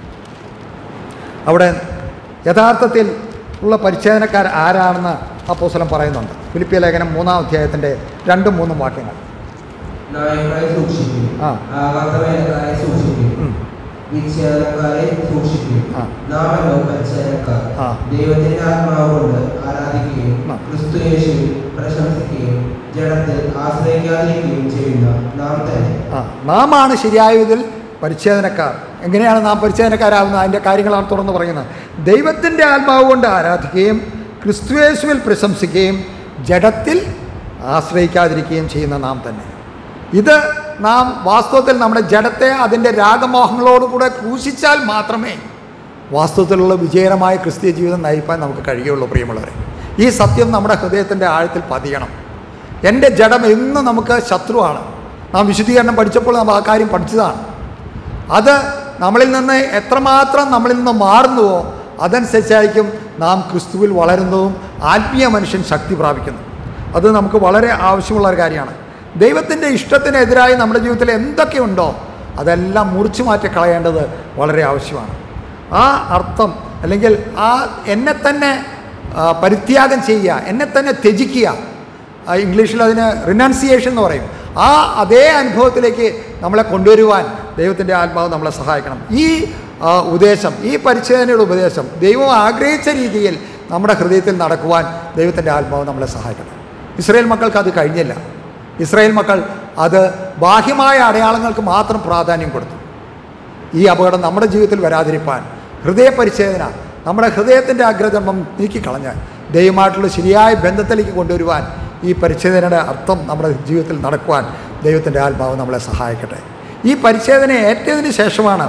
അവിടെ യഥാർത്ഥത്തിൽ ഉള്ള പരിച്ഛേദനക്കാർ ആരാണെന്ന് അപ്പോസ്തലൻ പറയുന്നുണ്ട് ഫിലിപ്പിയ ലേഖനം മൂന്നാം അധ്യായത്തിൻ്റെ രണ്ടും മൂന്നും വാക്യങ്ങൾ നായകളെ സൂക്ഷിക്കും ആ. ആകാത്തവേലക്കാരെ സൂക്ഷിക്കും ഉം. വിച്ഛേദനക്കാരെ സൂക്ഷിക്കും ആ. നാമല്ലോ പരിച്ഛേദനക്കാർ ആ. ദൈവത്തിന്റെ ആത്മാവ് കൊണ്ട് ആരാധിക്കുകയും ആ. ക്രിസ്തു യേശുവിൽ പ്രശംസിക്കുകയും ജഡത്തിൽ ആശ്രയിക്കാതിരിക്കുകയും ചെയ്യുന്ന നാം തന്നെ ആ നാമാണ് ശരിയായ വിധത്തിൽ പരിച്ഛേദനക്കാർ എങ്ങനെയാണ് നാം പരിച്ഛേദനക്കാരാകുന്നത് അതിൻ്റെ കാര്യങ്ങളാണ് തുറന്ന് പറയുന്നത് ദൈവത്തിൻ്റെ ആത്മാവ് കൊണ്ട് ആരാധിക്കുകയും ക്രിസ്തുയേശുവിൽ പ്രശംസിക്കുകയും ജഡത്തിൽ ആശ്രയിക്കാതിരിക്കുകയും ചെയ്യുന്ന നാം തന്നെ ഇത് നാം വാസ്തവത്തിൽ നമ്മുടെ ജഡത്തെ അതിൻ്റെ രാഗമോഹങ്ങളോടുകൂടെ ക്രൂശിച്ചാൽ മാത്രമേ വാസ്തവത്തിലുള്ള വിജയകരമായ ക്രിസ്തീയ ജീവിതം നയിപ്പാൻ നമുക്ക് കഴിയുള്ളൂ പ്രിയമുള്ളവരെ ഈ സത്യം നമ്മുടെ ഹൃദയത്തിൻ്റെ ആഴത്തിൽ പതിയണം എൻ്റെ ജഡം എന്നും നമുക്ക് ശത്രുവാണ് നാം വിശുദ്ധീകരണം പഠിച്ചപ്പോൾ നമ്മൾ ആ കാര്യം പഠിച്ചതാണ് അത് നമ്മളിൽ നിന്ന് എത്രമാത്രം നമ്മളിൽ നിന്ന് മാറുന്നുവോ അതനുസരിച്ചായിരിക്കും നാം ക്രിസ്തുവിൽ വളരുന്നതും ആത്മീയ മനുഷ്യൻ ശക്തി പ്രാപിക്കുന്നു അത് നമുക്ക് വളരെ ആവശ്യമുള്ള ഒരു കാര്യമാണ് ദൈവത്തിൻ്റെ ഇഷ്ടത്തിനെതിരായി നമ്മുടെ ജീവിതത്തിൽ എന്തൊക്കെയുണ്ടോ അതെല്ലാം മുറിച്ചു മാറ്റി കളയേണ്ടത് വളരെ ആവശ്യമാണ് ആ അർത്ഥം അല്ലെങ്കിൽ ആ എന്നെ തന്നെ ആ, പരിത്യാഗം ചെയ്യുക എന്നെ തന്നെ ത്യജിക്കുക ആ, ഇംഗ്ലീഷിൽ അതിന് റിനൗൺസിയേഷൻ എന്ന് പറയും ആ അതേ അനുഭവത്തിലേക്ക് നമ്മളെ കൊണ്ടുവരുവാൻ ദൈവത്തിൻ്റെ ആത്മാവ് നമ്മളെ സഹായിക്കണം ഈ ആ, ഉപദേശം ഈ പരിച്ഛേദനയുടെ ഉപദേശം ദൈവം ആഗ്രഹിച്ച രീതിയിൽ നമ്മുടെ ഹൃദയത്തിൽ നടക്കുവാൻ ദൈവത്തിൻ്റെ ആത്മാവ് നമ്മളെ സഹായിക്കണം ഇസ്രായേൽ മക്കൾക്ക് അത് കഴിഞ്ഞില്ല ഇസ്രായേൽ മക്കൾ അത് ബാഹ്യമായ അടയാളങ്ങൾക്ക് മാത്രം പ്രാധാന്യം കൊടുത്തു ഈ അപകടം നമ്മുടെ ജീവിതത്തിൽ വരാതിരിപ്പാൻ ഹൃദയപരിച്ഛേദന നമ്മുടെ ഹൃദയത്തിൻ്റെ അഗ്രജന്മം നീക്കിക്കളഞ്ഞ് ദൈവമായിട്ടുള്ള ശരിയായ ബന്ധത്തിലേക്ക് കൊണ്ടുവരുവാൻ ഈ പരിച്ഛേദനയുടെ അർത്ഥം നമ്മുടെ ജീവിതത്തിൽ നടക്കുവാൻ ദൈവത്തിൻ്റെ ആത്മാവ് നമ്മളെ സഹായിക്കട്ടെ ഈ പരിച്ഛേദന ഏറ്റതിന് ശേഷമാണ്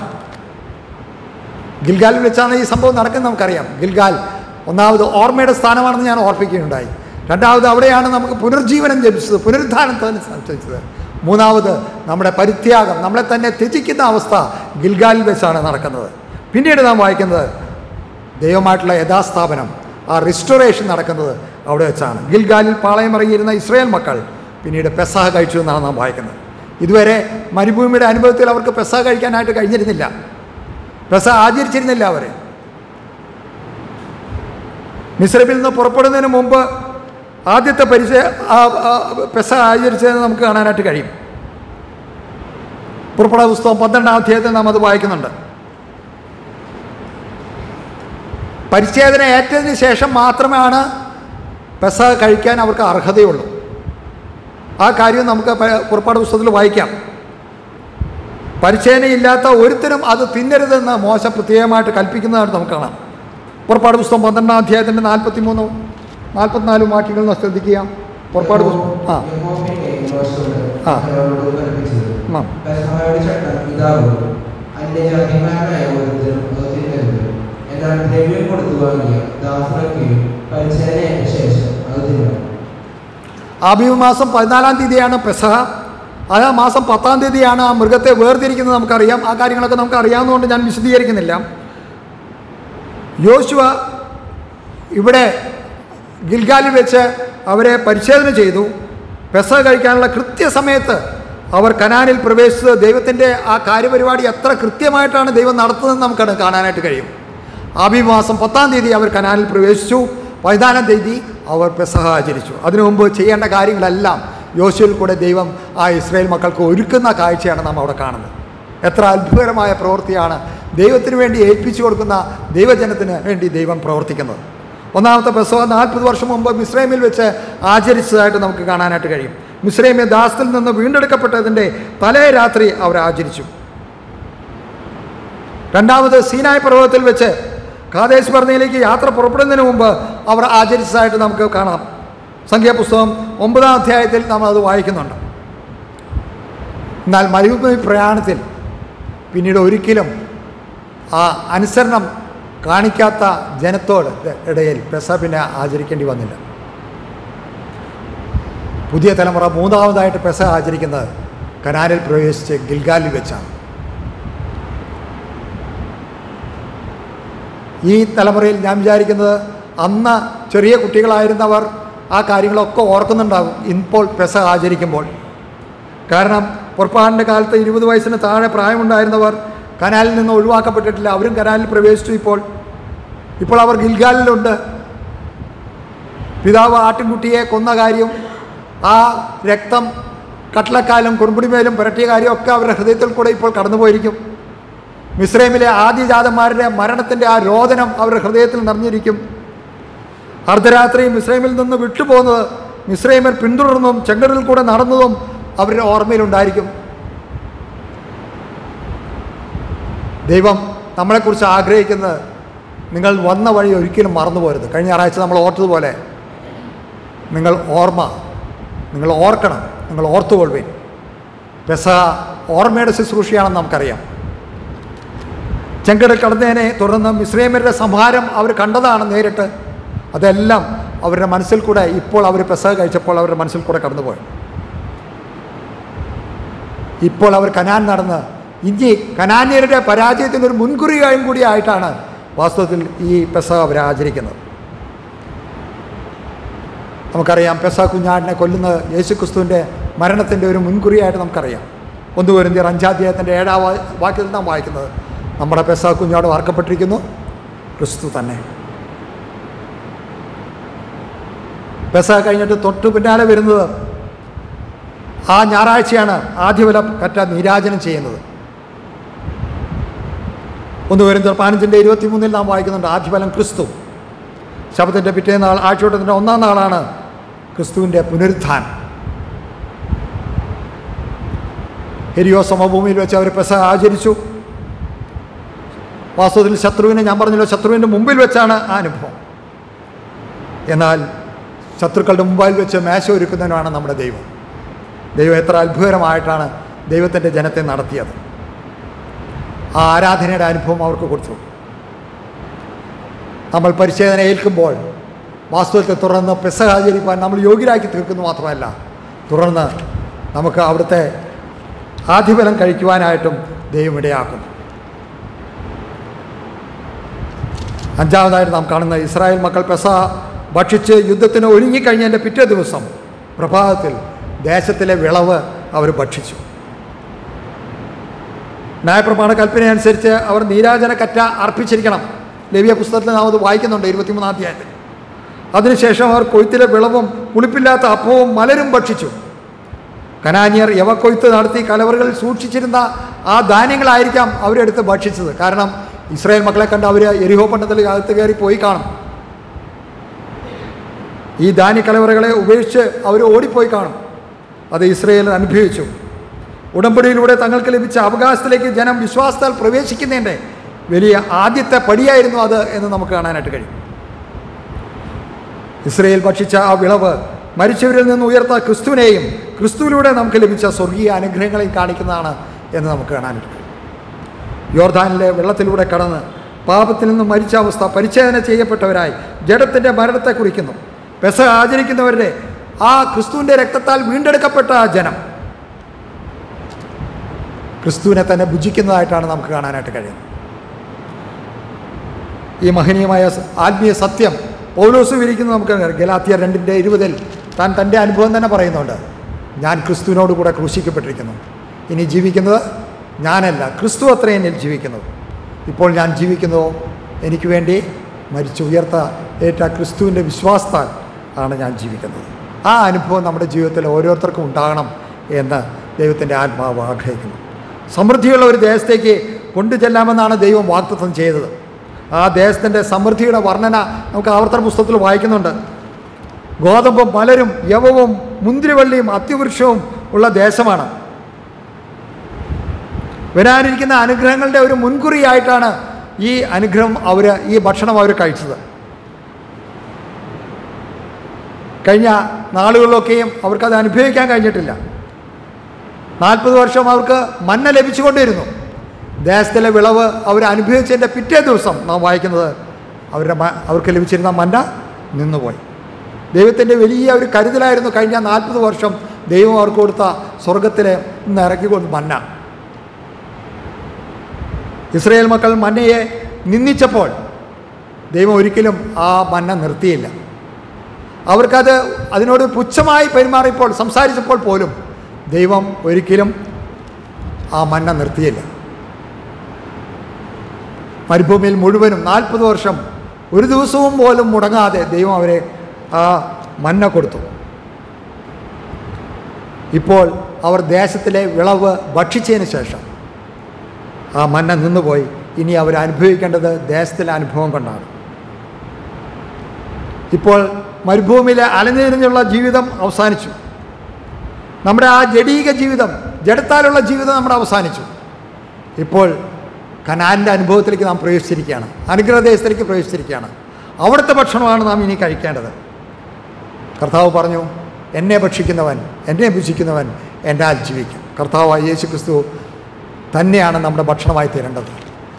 ഗിൽഗാലിൽ വെച്ചാണ് ഈ സംഭവം നടക്കുന്നത് നമുക്കറിയാം ഗിൽഗാൽ ഒന്നാമത് ഓർമ്മയുടെ സ്ഥാനമാണെന്ന് ഞാൻ ഓർപ്പിക്കുകയുണ്ടായി രണ്ടാമത് അവിടെയാണ് നമുക്ക് പുനർജീവനം ലഭിച്ചത് പുനരുദ്ധാനത്തിന് സംഭവിച്ചത് മൂന്നാമത് നമ്മുടെ പരിത്യാഗം നമ്മളെ തന്നെ ത്യജിക്കുന്ന അവസ്ഥ ഗിൽഗാലിൽ വെച്ചാണ് നടക്കുന്നത് പിന്നീട് നാം വായിക്കുന്നത് ദൈവമായിട്ടുള്ള യഥാസ്ഥാപനം ആ റിസ്റ്റോറേഷൻ നടക്കുന്നത് അവിടെ വെച്ചാണ് ഗിൽഗാലിൽ പാളയമിറങ്ങിയിരുന്ന ഇസ്രായേൽ മക്കൾ പിന്നീട് പെസഹ കഴിച്ചു എന്നാണ് നാം വായിക്കുന്നത് ഇതുവരെ മരുഭൂമിയുടെ അനുഭവത്തിൽ അവർക്ക് പെസഹ കഴിക്കാനായിട്ട് കഴിഞ്ഞിരുന്നില്ല പെസഹ ആചരിച്ചിരുന്നില്ല അവർ മിശ്രമിൽ നിന്ന് പുറപ്പെടുന്നതിന് മുമ്പ് ആദ്യത്തെ പരിചയ പെസ ആചരിച്ചതെന്ന് നമുക്ക് കാണാനായിട്ട് കഴിയും പുറപ്പെടാ പുസ്തകം പന്ത്രണ്ടാം അധ്യായത്തിൽ നാം അത് വായിക്കുന്നുണ്ട് പരിച്ഛേദന ഏറ്റതിന് ശേഷം മാത്രമാണ് പെസ കഴിക്കാൻ അവർക്ക് അർഹതയുള്ളൂ ആ കാര്യം നമുക്ക് പ- പുറപ്പാട് പുസ്തകത്തിൽ വായിക്കാം പരിച്ഛേദനയില്ലാത്ത ഒരുത്തരും അത് തിന്നരുതെന്ന് മോശ പ്രത്യേകമായിട്ട് കൽപ്പിക്കുന്നതായിട്ട് നമുക്ക് കാണാം പുറപ്പാട് പുസ്തകം പന്ത്രണ്ടാം അധ്യായത്തിൻ്റെ നാൽപ്പത്തി മൂന്നും നാൽപ്പത്തിനാലും വാക്യങ്ങൾ ഒന്ന് ശ്രദ്ധിക്കുക പുറപ്പാട് പുസ്തകം ആ യഹോവയുടെ മോശയോട് ആ. ഫറവോനോട് കൽപ്പിച്ചത് ആ. പെസഹയുടെ ചട്ടം ഇതാകുന്നു അന്യജാതിക്കാരനായ ഒരുത്തരും അത് തിന്നരുത് എന്നാൽ ദ്രവ്യം കൊടുത്തു വാങ്ങിയ ദാസനൊക്കെയും പരിച്ഛേദനയേറ്റ ശേഷം അത് തിന്നണം ആബീവ് മാസം പതിനാലാം തീയതിയാണ് പെസഹ അത് ആ മാസം പത്താം തീയതിയാണ് ആ മൃഗത്തെ വേർതിരിക്കുന്നത് നമുക്കറിയാം ആ കാര്യങ്ങളൊക്കെ നമുക്ക് അറിയാവുന്നതുകൊണ്ട് ഞാൻ വിശദീകരിക്കുന്നില്ല യോശുവ ഇവിടെ ഗിൽഗാലിൽ വെച്ച് അവരെ പരിശോധന ചെയ്തു പെസഹ കഴിക്കാനുള്ള കൃത്യസമയത്ത് അവർ കനാനിൽ പ്രവേശിച്ചത് ദൈവത്തിൻ്റെ ആ കാര്യപരിപാടി എത്ര കൃത്യമായിട്ടാണ് ദൈവം നടത്തുന്നതെന്ന് നമുക്കത് കാണാനായിട്ട് കഴിയും ആബി മാസം പത്താം തീയതി അവർ കനാലിൽ പ്രവേശിച്ചു പതിനാലാം തീയതി അവർ പെസഹ ആചരിച്ചു അതിനു മുമ്പ് ചെയ്യേണ്ട കാര്യങ്ങളെല്ലാം യോശുവിൽ കൂടെ ദൈവം ആ ഇസ്രായേൽ മക്കൾക്ക് ഒരുക്കുന്ന കാഴ്ചയാണ് നാം അവിടെ കാണുന്നത് എത്ര അത്ഭുതകരമായ പ്രവൃത്തിയാണ് ദൈവത്തിന് വേണ്ടി ഏൽപ്പിച്ചു കൊടുക്കുന്ന ദൈവജനത്തിന് വേണ്ടി ദൈവം പ്രവർത്തിക്കുന്നത് ഒന്നാമത്തെ പെസവ നാൽപ്പത് വർഷം മുമ്പ് മിസ്രൈമിൽ വെച്ച് ആചരിച്ചതായിട്ട് നമുക്ക് കാണാനായിട്ട് കഴിയും മിശ്രൈമ്യ ദാസത്തിൽ നിന്ന് വീണ്ടെടുക്കപ്പെട്ടതിൻ്റെ തലേ രാത്രി അവർ ആചരിച്ചു രണ്ടാമത് സീനായ് പർവ്വതത്തിൽ വെച്ച് കാദേശ് ഭരണയിലേക്ക് യാത്ര പുറപ്പെടുന്നതിന് മുമ്പ് അവർ ആചരിച്ചതായിട്ട് നമുക്ക് കാണാം സംഖ്യാപുസ്തകം ഒമ്പതാം അധ്യായത്തിൽ നമ്മൾ അത് വായിക്കുന്നുണ്ട് എന്നാൽ മരുഭൂമി പ്രയാണത്തിൽ പിന്നീട് ഒരിക്കലും ആ അനുസരണം കാണിക്കാത്ത ജനത്തോട് ഇടയിൽ പെസ പിന്നെ ആചരിക്കേണ്ടി വന്നില്ല പുതിയ തലമുറ മൂന്നാമതായിട്ട് പെസ ആചരിക്കുന്നത് കനാലിൽ പ്രവേശിച്ച് ഗിൽഗാലിൽ വെച്ചാണ് ഈ തലമുറയിൽ ഞാൻ വിചാരിക്കുന്നത് അന്ന് ചെറിയ കുട്ടികളായിരുന്നവർ ആ കാര്യങ്ങളൊക്കെ ഓർക്കുന്നുണ്ടാകും ഇപ്പോൾ പെസ ആചരിക്കുമ്പോൾ കാരണം പുറപ്പാടിൻ്റെ കാലത്ത് ഇരുപത് വയസ്സിന് താഴെ പ്രായമുണ്ടായിരുന്നവർ കനാലിൽ നിന്ന് ഒഴിവാക്കപ്പെട്ടിട്ടില്ല അവരും കനാലിൽ പ്രവേശിച്ചു ഇപ്പോൾ ഇപ്പോൾ അവർ ഗിൽഗാലിലുണ്ട് പിതാവ് ആട്ടിൻകുട്ടിയെ കൊന്ന കാര്യം ആ രക്തം കട്ടളക്കാലും കുറുമ്പുടിമേലും പുരട്ടിയ കാര്യമൊക്കെ അവരുടെ ഹൃദയത്തിൽ കൂടെ ഇപ്പോൾ കടന്നുപോയിരിക്കും മിസ്രൈമിലെ ആദ്യജാതന്മാരുടെ മരണത്തിൻ്റെ ആ രോദനം അവരുടെ ഹൃദയത്തിൽ നിറഞ്ഞിരിക്കും അർദ്ധരാത്രി മിസ്രൈമിൽ നിന്ന് വിട്ടുപോകുന്നത് മിസ്രൈമർ പിന്തുടർന്നതും ചെങ്കടലിൽ കൂടെ നടന്നതും അവരുടെ ഓർമ്മയിലുണ്ടായിരിക്കും ദൈവം നമ്മളെക്കുറിച്ച് ആഗ്രഹിക്കുന്നത് നിങ്ങൾ വന്ന വഴി ഒരിക്കലും മറന്നു പോരുത് കഴിഞ്ഞ ഞായറാഴ്ച നമ്മൾ ഓർത്തതുപോലെ നിങ്ങൾ ഓർമ്മ നിങ്ങൾ ഓർക്കണം നിങ്ങൾ ഓർത്തുകൊള്ളുവിൻ പെസ ഓർമ്മയുടെ ശുശ്രൂഷയാണെന്ന് നമുക്കറിയാം ചെങ്കടൽ കടന്നതിനെ തുടർന്ന് മിശ്രൈമരുടെ സംഹാരം അവർ കണ്ടതാണ് നേരിട്ട് അതെല്ലാം അവരുടെ മനസ്സിൽ കൂടെ ഇപ്പോൾ അവർ പെസക കഴിച്ചപ്പോൾ അവരുടെ മനസ്സിൽ കൂടെ കടന്നുപോയി ഇപ്പോൾ അവർ കനാൻ നടന്ന് ഇനി കനാന്യരുടെ പരാജയത്തിൻ്റെ ഒരു മുൻകുറിയായും കൂടി ആയിട്ടാണ് വാസ്തവത്തിൽ ഈ പെസക അവർ ആചരിക്കുന്നത് നമുക്കറിയാം പെസ കുഞ്ഞാടിനെ കൊല്ലുന്നത് യേശുക്രിസ്തുവിൻ്റെ മരണത്തിൻ്റെ ഒരു മുൻകുറിയായിട്ട് നമുക്കറിയാം ഒന്ന് വരുന്നതിർ അഞ്ചാധ്യായത്തിൻ്റെ ഏഴാം വാ- വാക്യത്തിൽ നാം വായിക്കുന്നത് നമ്മുടെ പെസ കുഞ്ഞാട് വാർക്കപ്പെട്ടിരിക്കുന്നു ക്രിസ്തു തന്നെ പെസ കഴിഞ്ഞിട്ട് തൊട്ട് പിന്നാലെ വരുന്നത് ആ ഞായറാഴ്ചയാണ് ആദ്യവില കറ്റ നീരാജനം ചെയ്യുന്നത് ഒന്ന് വരുന്ന പതിനഞ്ചിൻ്റെ ഇരുപത്തിമൂന്നിൽ നാം വായിക്കുന്നുണ്ട് ആദ്യഫലം ക്രിസ്തു ശബത്തിൻ്റെ പിറ്റേന്നാൾ ആഴ്ചവട്ടത്തിൻ്റെ ഒന്നാം നാളാണ് ക്രിസ്തുവിൻ്റെ പുനരുത്ഥാനം എരിയോ സമഭൂമിയിൽ വെച്ച് അവർ പെസ ആചരിച്ചു വാസ്തവത്തിൽ ശത്രുവിനെ ഞാൻ പറഞ്ഞല്ലോ ശത്രുവിൻ്റെ മുമ്പിൽ വെച്ചാണ് ആ അനുഭവം എന്നാൽ ശത്രുക്കളുടെ മുമ്പിൽ വെച്ച് മേശ ഒരുക്കുന്നതിനാണ് നമ്മുടെ ദൈവം ദൈവം എത്ര അത്ഭുതകരമായിട്ടാണ് ദൈവത്തിൻ്റെ ജനത്തെ നടത്തിയത് ആ ആരാധനയുടെ അനുഭവം അവർക്ക് കൊടുത്തു നമ്മൾ പരിശോധന ഏൽക്കുമ്പോൾ വാസ്തവത്തെ തുടർന്ന് പെസഹ ആചരിപ്പാൻ നമ്മൾ യോഗ്യരാക്കി തീർക്കുന്നു മാത്രമല്ല തുടർന്ന് നമുക്ക് അവിടുത്തെ ആധിപലം കഴിക്കുവാനായിട്ടും ദൈവം ഇടയാക്കും അഞ്ചാമതായിട്ട് നാം കാണുന്ന ഇസ്രായേൽ മക്കൾ പെസ ഭക്ഷിച്ച് യുദ്ധത്തിന് ഒരുങ്ങിക്കഴിഞ്ഞതിൻ്റെ പിറ്റേ ദിവസം പ്രഭാതത്തിൽ ദേശത്തിലെ വിളവ് അവർ ഭക്ഷിച്ചു ന്യായപ്രമാണ കൽപ്പന അനുസരിച്ച് അവർ നീരാജന കറ്റ അർപ്പിച്ചിരിക്കണം ലവ്യ പുസ്തകത്തിൽ നാം അത് വായിക്കുന്നുണ്ട് ഇരുപത്തിമൂന്നാം അധ്യായത്തിൽ അതിനുശേഷം അവർ കൊയ്ത്തിലെ വിളവും പുളിപ്പില്ലാത്ത അപ്പവും മലരും ഭക്ഷിച്ചു കനാനിയർ യവക്കൊയ്ത്ത് നടത്തി കലവറുകളിൽ സൂക്ഷിച്ചിരുന്ന ആ ധാന്യങ്ങളായിരിക്കാം അവരെടുത്ത് ഭക്ഷിച്ചത് കാരണം ഇസ്രായേൽ മക്കളെ കണ്ട് അവർ എരിഹോ പണ്ടത്തിൽ അകത്ത് കയറി പോയി കാണും ഈ ധാന്യ കലവറകളെ ഉപേക്ഷിച്ച് അവർ ഓടിപ്പോയി കാണും അത് ഇസ്രയേൽ അനുഭവിച്ചു ഉടമ്പടിയിലൂടെ തങ്ങൾക്ക് ലഭിച്ച അവകാശത്തിലേക്ക് ജനം വിശ്വാസത്താൽ പ്രവേശിക്കുന്നതിൻ്റെ വലിയ ആദ്യത്തെ പടിയായിരുന്നു അത് എന്ന് നമുക്ക് കാണാനായിട്ട് കഴിയും ഇസ്രയേൽ ഭക്ഷിച്ച ആ വിളവ് മരിച്ചവരിൽ നിന്ന് ഉയർത്ത ക്രിസ്തുവിനെയും ക്രിസ്തുവിലൂടെ നമുക്ക് ലഭിച്ച സ്വർഗീയ അനുഗ്രഹങ്ങളെയും കാണിക്കുന്നതാണ് എന്ന് നമുക്ക് കാണാനായിട്ട് കഴിയും യോർദാനിലെ വെള്ളത്തിലൂടെ കടന്ന് പാപത്തിൽ നിന്ന് മരിച്ച അവസ്ഥ പരിച്ഛേദന ചെയ്യപ്പെട്ടവരായി ജഡത്തിൻ്റെ മരണത്തെ കുറിക്കുന്നു പെസ ആചരിക്കുന്നവരുടെ ആ ക്രിസ്തുവിൻ്റെ രക്തത്താൽ വീണ്ടെടുക്കപ്പെട്ട ആ ജനം ക്രിസ്തുവിനെ തന്നെ ഭുജിക്കുന്നതായിട്ടാണ് നമുക്ക് കാണാനായിട്ട് കഴിയുന്നത് ഈ മഹനീയമായ സ- ആത്മീയ സത്യം പൗലോസ് വിരിക്കുന്നത് നമുക്ക് ഗലാത്തിയ രണ്ടിൻ്റെ ഇരുപതിൽ താൻ തൻ്റെ അനുഭവം തന്നെ പറയുന്നുണ്ട് ഞാൻ ക്രിസ്തുവിനോട് കൂടെ ക്രൂശിക്കപ്പെട്ടിരിക്കുന്നു ഇനി ജീവിക്കുന്നത് ഞാനല്ല ക്രിസ്തു അത്ര എന്നിൽ ജീവിക്കുന്നത് ഇപ്പോൾ ഞാൻ ജീവിക്കുന്നതോ എനിക്ക് വേണ്ടി മരിച്ചു ഉയർത്ത ഏറ്റ ക്രിസ്തുവിൻ്റെ വിശ്വാസത്താൽ ആണ് ഞാൻ ജീവിക്കുന്നത് ആ അനുഭവം നമ്മുടെ ജീവിതത്തിൽ ഓരോരുത്തർക്കും ഉണ്ടാകണം എന്ന് ദൈവത്തിൻ്റെ ആത്മാവ് ആഗ്രഹിക്കുന്നു സമൃദ്ധിയുള്ള ഒരു ദേശത്തേക്ക് കൊണ്ടുചെല്ലാമെന്നാണ് ദൈവം വാഗ്ദത്തം ചെയ്തത് ആ ദേശത്തിൻ്റെ സമൃദ്ധിയുടെ വർണ്ണന നമുക്ക് ആവർത്തന പുസ്തകത്തിൽ വായിക്കുന്നുണ്ട് ഗോതമ്പും മലരും യവവും മുന്തിരിവള്ളിയും അത്തിവൃക്ഷവും ഉള്ള ദേശമാണ് വരാനിരിക്കുന്ന അനുഗ്രഹങ്ങളുടെ ഒരു മുൻകുറിയായിട്ടാണ് ഈ അനുഗ്രഹം അവർ ഈ ഭക്ഷണം അവർ കഴിച്ചത് കഴിഞ്ഞ നാളുകളിലൊക്കെയും അവർക്കത് അനുഭവിക്കാൻ കഴിഞ്ഞിട്ടില്ല നാൽപ്പത് വർഷം അവർക്ക് മന്ന ലഭിച്ചുകൊണ്ടിരുന്നു ദേശത്തിലെ വിളവ് അവർ അനുഭവിച്ചതിൻ്റെ പിറ്റേ ദിവസം നാം വായിക്കുന്നത് അവരുടെ മ- അവർക്ക് ലഭിച്ചിരുന്ന മന്ന നിന്നുപോയി ദൈവത്തിൻ്റെ വലിയ ഒരു കരുതലായിരുന്നു കഴിഞ്ഞ നാൽപ്പത് വർഷം ദൈവം അവർക്ക് കൊടുത്ത സ്വർഗത്തിലെ നിന്ന് ഇറക്കിക്കൊണ്ട് മന്ന ഇസ്രയേൽ മക്കൾ മന്നയെ നിന്ദിച്ചപ്പോൾ ദൈവം ഒരിക്കലും ആ മന്ന നിർത്തിയില്ല അവർക്കത് അതിനോട് പുച്ഛമായി പെരുമാറിയപ്പോൾ സംസാരിച്ചപ്പോൾ പോലും ദൈവം ഒരിക്കലും ആ മന്ന നിർത്തിയില്ല മരുഭൂമിയിൽ മുഴുവനും നാൽപ്പത് വർഷം ഒരു ദിവസവും പോലും മുടങ്ങാതെ ദൈവം അവരെ ആ മന്ന കൊടുത്തു ഇപ്പോൾ അവർ ദേശത്തിലെ വിളവ് ഭക്ഷിച്ചതിന് ശേഷം ആ മന്ന നിന്നുപോയി ഇനി അവർ അനുഭവിക്കേണ്ടത് ദേശത്തിലെ അനുഭവം കൊണ്ടാണ് ഇപ്പോൾ മരുഭൂമിയിലെ അലഞ്ഞിരിഞ്ഞുള്ള ജീവിതം അവസാനിച്ചു നമ്മുടെ ആ ജഡീക ജീവിതം ജഡത്താലുള്ള ജീവിതം നമ്മുടെ അവസാനിച്ചു ഇപ്പോൾ കനാലിൻ്റെ അനുഭവത്തിലേക്ക് നാം പ്രവേശിച്ചിരിക്കുകയാണ് അനുഗ്രഹദേശത്തിലേക്ക് പ്രവേശിച്ചിരിക്കുകയാണ് അവിടുത്തെ ഭക്ഷണമാണ് നാം ഇനി കഴിക്കേണ്ടത് കർത്താവ് പറഞ്ഞു എന്നെ ഭക്ഷിക്കുന്നവൻ എന്നെ ഭക്ഷിക്കുന്നവൻ എന്നാൽ ജീവിക്കും കർത്താവായ യേശു ക്രിസ്തു തന്നെയാണ് നമ്മുടെ ഭക്ഷണമായി തീരേണ്ടത്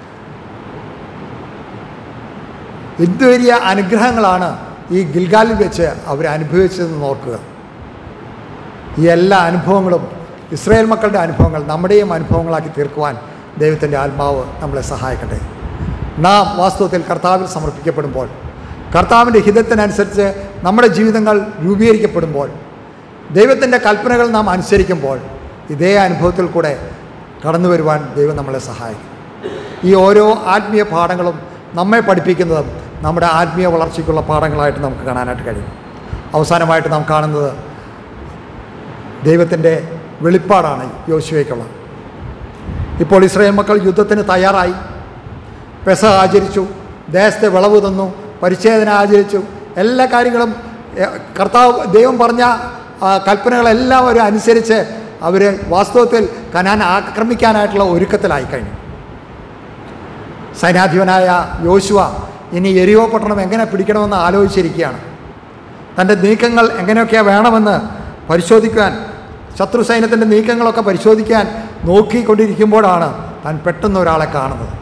എന്ത് വലിയ അനുഗ്രഹങ്ങളാണ് ഈ ഗിൽഗാലിൽ വെച്ച് അവർ അനുഭവിച്ചതെന്ന് ഓർക്കുക ഈ എല്ലാ അനുഭവങ്ങളും ഇസ്രായേൽ മക്കളുടെ അനുഭവങ്ങൾ നമ്മുടെയും അനുഭവങ്ങളാക്കി തീർക്കുവാൻ ദൈവത്തിൻ്റെ ആത്മാവ് നമ്മളെ സഹായിക്കട്ടെ നാം വാസ്തവത്തിൽ കർത്താവിൽ സമർപ്പിക്കപ്പെടുമ്പോൾ കർത്താവിൻ്റെ ഹിതത്തിനനുസരിച്ച് നമ്മുടെ ജീവിതങ്ങൾ രൂപീകരിക്കപ്പെടുമ്പോൾ ദൈവത്തിൻ്റെ കൽപ്പനകൾ നാം അനുസരിക്കുമ്പോൾ ഇതേ അനുഭവത്തിൽ കൂടെ കടന്നു വരുവാൻ ദൈവം നമ്മളെ സഹായിക്കും ഈ ഓരോ ആത്മീയ പാഠങ്ങളും നമ്മെ പഠിപ്പിക്കുന്നതും നമ്മുടെ ആത്മീയ വളർച്ചയ്ക്കുള്ള പാഠങ്ങളായിട്ട് നമുക്ക് കാണാനായിട്ട് കഴിയും അവസാനമായിട്ട് നാം കാണുന്നത് ദൈവത്തിൻ്റെ വെളിപ്പാടാണ് യോശുവയ്ക്കുള്ളത് ഇപ്പോൾ ഇസ്രായേൽ മക്കൾ യുദ്ധത്തിന് തയ്യാറായി പെസ ആചരിച്ചു ദേശത്തെ വിളവ് തന്നു പരിച്ഛേദന ആചരിച്ചു എല്ലാ കാര്യങ്ങളും എ, കർത്താവ് ദൈവം പറഞ്ഞ ആ, കൽപ്പനകളെല്ലാം അവർ അനുസരിച്ച് അവർ വാസ്തവത്തിൽ കനാൻ ആക്രമിക്കാനായിട്ടുള്ള ഒരുക്കത്തിലായി കഴിഞ്ഞു സൈനാധിപനായ യോശുവ ഇനി എരിയോ പട്ടണം എങ്ങനെ പിടിക്കണമെന്ന് ആലോചിച്ചിരിക്കുകയാണ് തൻ്റെ നീക്കങ്ങൾ എങ്ങനെയൊക്കെ വേണമെന്ന് പരിശോധിക്കാൻ ശത്രു സൈന്യത്തിൻ്റെ നീക്കങ്ങളൊക്കെ പരിശോധിക്കാൻ നോക്കിക്കൊണ്ടിരിക്കുമ്പോഴാണ് താൻ പെട്ടെന്ന് ഒരാളെ കാണുന്നത്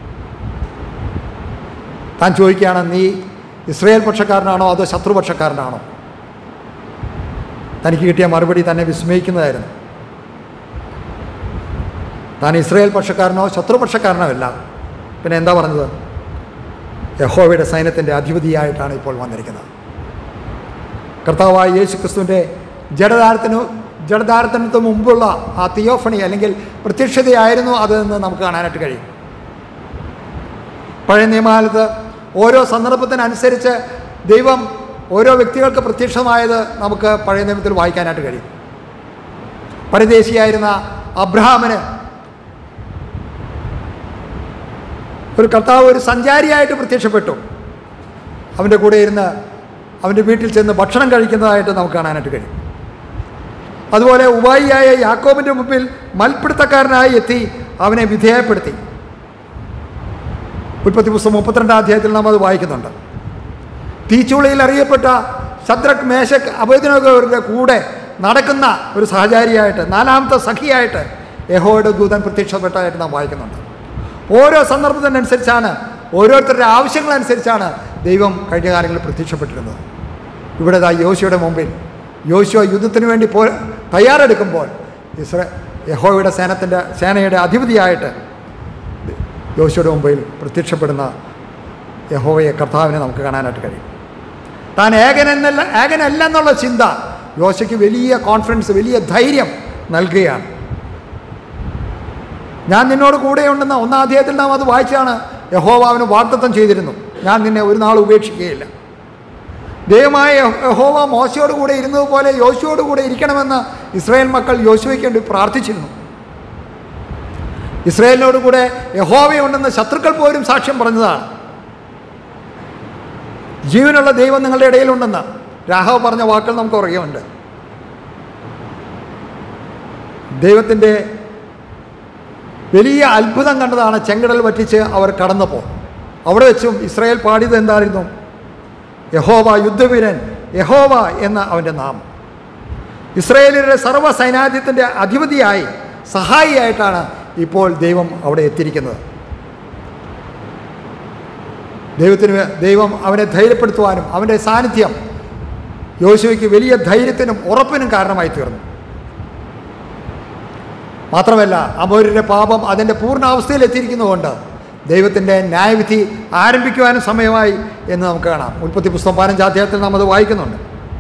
താൻ ചോദിക്കുകയാണ് നീ ഇസ്രയേൽ പക്ഷക്കാരനാണോ അതോ ശത്രുപക്ഷക്കാരനാണോ തനിക്ക് കിട്ടിയ മറുപടി തന്നെ വിസ്മയിക്കുന്നതായിരുന്നു താൻ ഇസ്രയേൽ പക്ഷക്കാരനോ ശത്രുപക്ഷക്കാരനോ അല്ല പിന്നെ എന്താ പറഞ്ഞത് യഹോവയുടെ സൈന്യത്തിൻ്റെ അധിപതിയായിട്ടാണ് ഇപ്പോൾ വന്നിരിക്കുന്നത് കർത്താവായ യേശു ക്രിസ്തുവിൻ്റെ ജഡധാരത്തിനു ജഡധാരത്തിന് മുമ്പുള്ള ആ തിയോഫണി അല്ലെങ്കിൽ പ്രത്യക്ഷതയായിരുന്നു അതെന്ന് നമുക്ക് കാണാനായിട്ട് കഴിയും പഴയ നിയമകാലത്ത് ഓരോ സന്ദർഭത്തിനനുസരിച്ച് ദൈവം ഓരോ വ്യക്തികൾക്ക് പ്രത്യക്ഷമായത് നമുക്ക് പഴയ നിയമത്തിൽ വായിക്കാനായിട്ട് കഴിയും പരദേശിയായിരുന്ന അബ്രഹാമിന് ഒരു കർത്താവ് ഒരു സഞ്ചാരിയായിട്ട് പ്രത്യക്ഷപ്പെട്ടു അവൻ്റെ കൂടെ ഇരുന്ന് അവൻ്റെ വീട്ടിൽ ചെന്ന് ഭക്ഷണം കഴിക്കുന്നതായിട്ട് നമുക്ക് കാണാനായിട്ട് കഴിയും അതുപോലെ ഉപായിയായ യാക്കോബിൻ്റെ മുമ്പിൽ മൽപ്പിടുത്തക്കാരനായി എത്തി അവനെ വിധേയപ്പെടുത്തി ഉൽപ്പത്തി പുസ്തകം മുപ്പത്തിരണ്ടാം അധ്യായത്തിൽ നാം അത് വായിക്കുന്നുണ്ട് തീച്ചുളയിൽ അറിയപ്പെട്ട ശദ്രക് മേശക് അഭയദിനോകരുടെ കൂടെ നടക്കുന്ന ഒരു സഹചാരിയായിട്ട് നാലാമത്തെ സഖിയായിട്ട് യഹോയുടെ ദൂതൻ പ്രത്യക്ഷപ്പെട്ടതായിട്ട് നാം വായിക്കുന്നുണ്ട് ഓരോ സന്ദർഭത്തിനനുസരിച്ചാണ് ഓരോരുത്തരുടെ ആവശ്യങ്ങളനുസരിച്ചാണ് ദൈവം കഴിഞ്ഞ കാലങ്ങളിൽ പ്രത്യക്ഷപ്പെട്ടിരുന്നത് ഇവിടെ ദാ യോശുവയുടെ മുമ്പിൽ യോശുവ യുദ്ധത്തിന് വേണ്ടി പോ തയ്യാറെടുക്കുമ്പോൾ ഇസ്ര യഹോയുടെ സേനത്തിൻ്റെ സേനയുടെ അധിപതിയായിട്ട് യോശുവയുടെ മുമ്പിൽ പ്രത്യക്ഷപ്പെടുന്ന യഹോവയെ കർത്താവിനെ നമുക്ക് കാണാനായിട്ട് കഴിയും താൻ ഏകനെന്നല്ല ഏകനല്ല എന്നുള്ള ചിന്ത യോശയ്ക്ക് വലിയ കോൺഫിഡൻസ് വലിയ ധൈര്യം നൽകുകയാണ് ഞാൻ നിന്നോട് കൂടെയുണ്ടെന്ന ഒന്നാം അധ്യായത്തിൽ നാം അത് വായിച്ചാണ് യഹോവ അവന് വാഗ്ദത്തം ചെയ്തിരുന്നു ഞാൻ നിന്നെ ഒരു നാൾ ഉപേക്ഷിക്കുകയില്ല ദൈവമായ യഹോവ മോശയോട് കൂടെ ഇരുന്നതുപോലെ യോശുവോട് കൂടെ ഇരിക്കണമെന്ന് ഇസ്രായേൽ മക്കൾ യോശുവയ്ക്ക് വേണ്ടി പ്രാർത്ഥിച്ചിരുന്നു ഇസ്രായേലിനോട് കൂടെ യഹോവയുണ്ടെന്ന് ശത്രുക്കൾ പോലും സാക്ഷ്യം പറഞ്ഞതാണ് ജീവനുള്ള ദൈവം നിങ്ങളുടെ ഇടയിലുണ്ടെന്ന് രാഘവ് പറഞ്ഞ വാക്കുകൾ നമുക്ക് ഓർമ്മയുണ്ട് ദൈവത്തിൻ്റെ വലിയ അത്ഭുതം കണ്ടതാണ് ചെങ്കടൽ വറ്റിച്ച് അവർ കടന്നപ്പോൾ അവിടെ വെച്ചും ഇസ്രായേൽ പാടിയത് എന്തായിരുന്നു യഹോവ യുദ്ധവീരൻ യഹോവ എന്ന അവൻ്റെ നാമം ഇസ്രായേലിയുടെ സർവ്വ സൈനാധ്യത്തിൻ്റെ അധിപതിയായി സഹായിയായിട്ടാണ് ഇപ്പോൾ ദൈവം അവിടെ എത്തിയിരിക്കുന്നത് ദൈവത്തിന് ദൈവം അവനെ ധൈര്യപ്പെടുത്തുവാനും അവൻ്റെ സാന്നിധ്യം യോശുവയ്ക്ക് വലിയ ധൈര്യത്തിനും ഉറപ്പിനും കാരണമായി തീർന്നു മാത്രമല്ല അമോര്യരുടെ പാപം അതിൻ്റെ പൂർണ്ണാവസ്ഥയിൽ എത്തിയിരിക്കുന്നതുകൊണ്ട് ദൈവത്തിൻ്റെ ന്യായവിധി ആരംഭിക്കുവാനും സമയമായി എന്ന് നമുക്ക് കാണാം ഉൽപ്പത്തി പുസ്തകം പതിനഞ്ചാം അധ്യായത്തിൽ നാം അത് വായിക്കുന്നുണ്ട്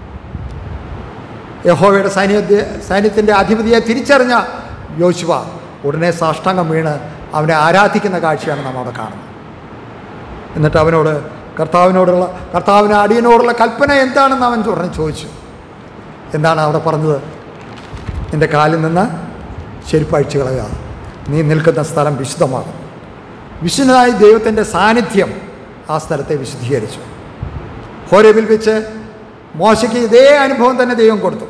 യഹോവയുടെ സൈന്യ സൈന്യത്തിൻ്റെ അധിപതിയെ തിരിച്ചറിഞ്ഞ യോശുവ ഉടനെ സാഷ്ടാംഗം വീണ് അവനെ ആരാധിക്കുന്ന കാഴ്ചയാണ് നാം അവിടെ കാണുന്നത് എന്നിട്ട് അവനോട് കർത്താവിനോടുള്ള കർത്താവിന് അടിയനോടുള്ള കൽപ്പന എന്താണെന്ന് അവൻ ഉടനെ ചോദിച്ചു എന്താണ് അവിടെ പറഞ്ഞത് നിൻ്റെ കാലിൽ നിന്ന് ചെരുപ്പഴിച്ചു കളയുക നീ നിൽക്കുന്ന സ്ഥലം വിശുദ്ധമാകും വിശുദ്ധനായി ദൈവത്തിൻ്റെ സാന്നിധ്യം ആ സ്ഥലത്തെ വിശുദ്ധീകരിച്ചു ഹോരേബിൽ വെച്ച് മോശയ്ക്ക് ഇതേ അനുഭവം തന്നെ ദൈവം കൊടുത്തു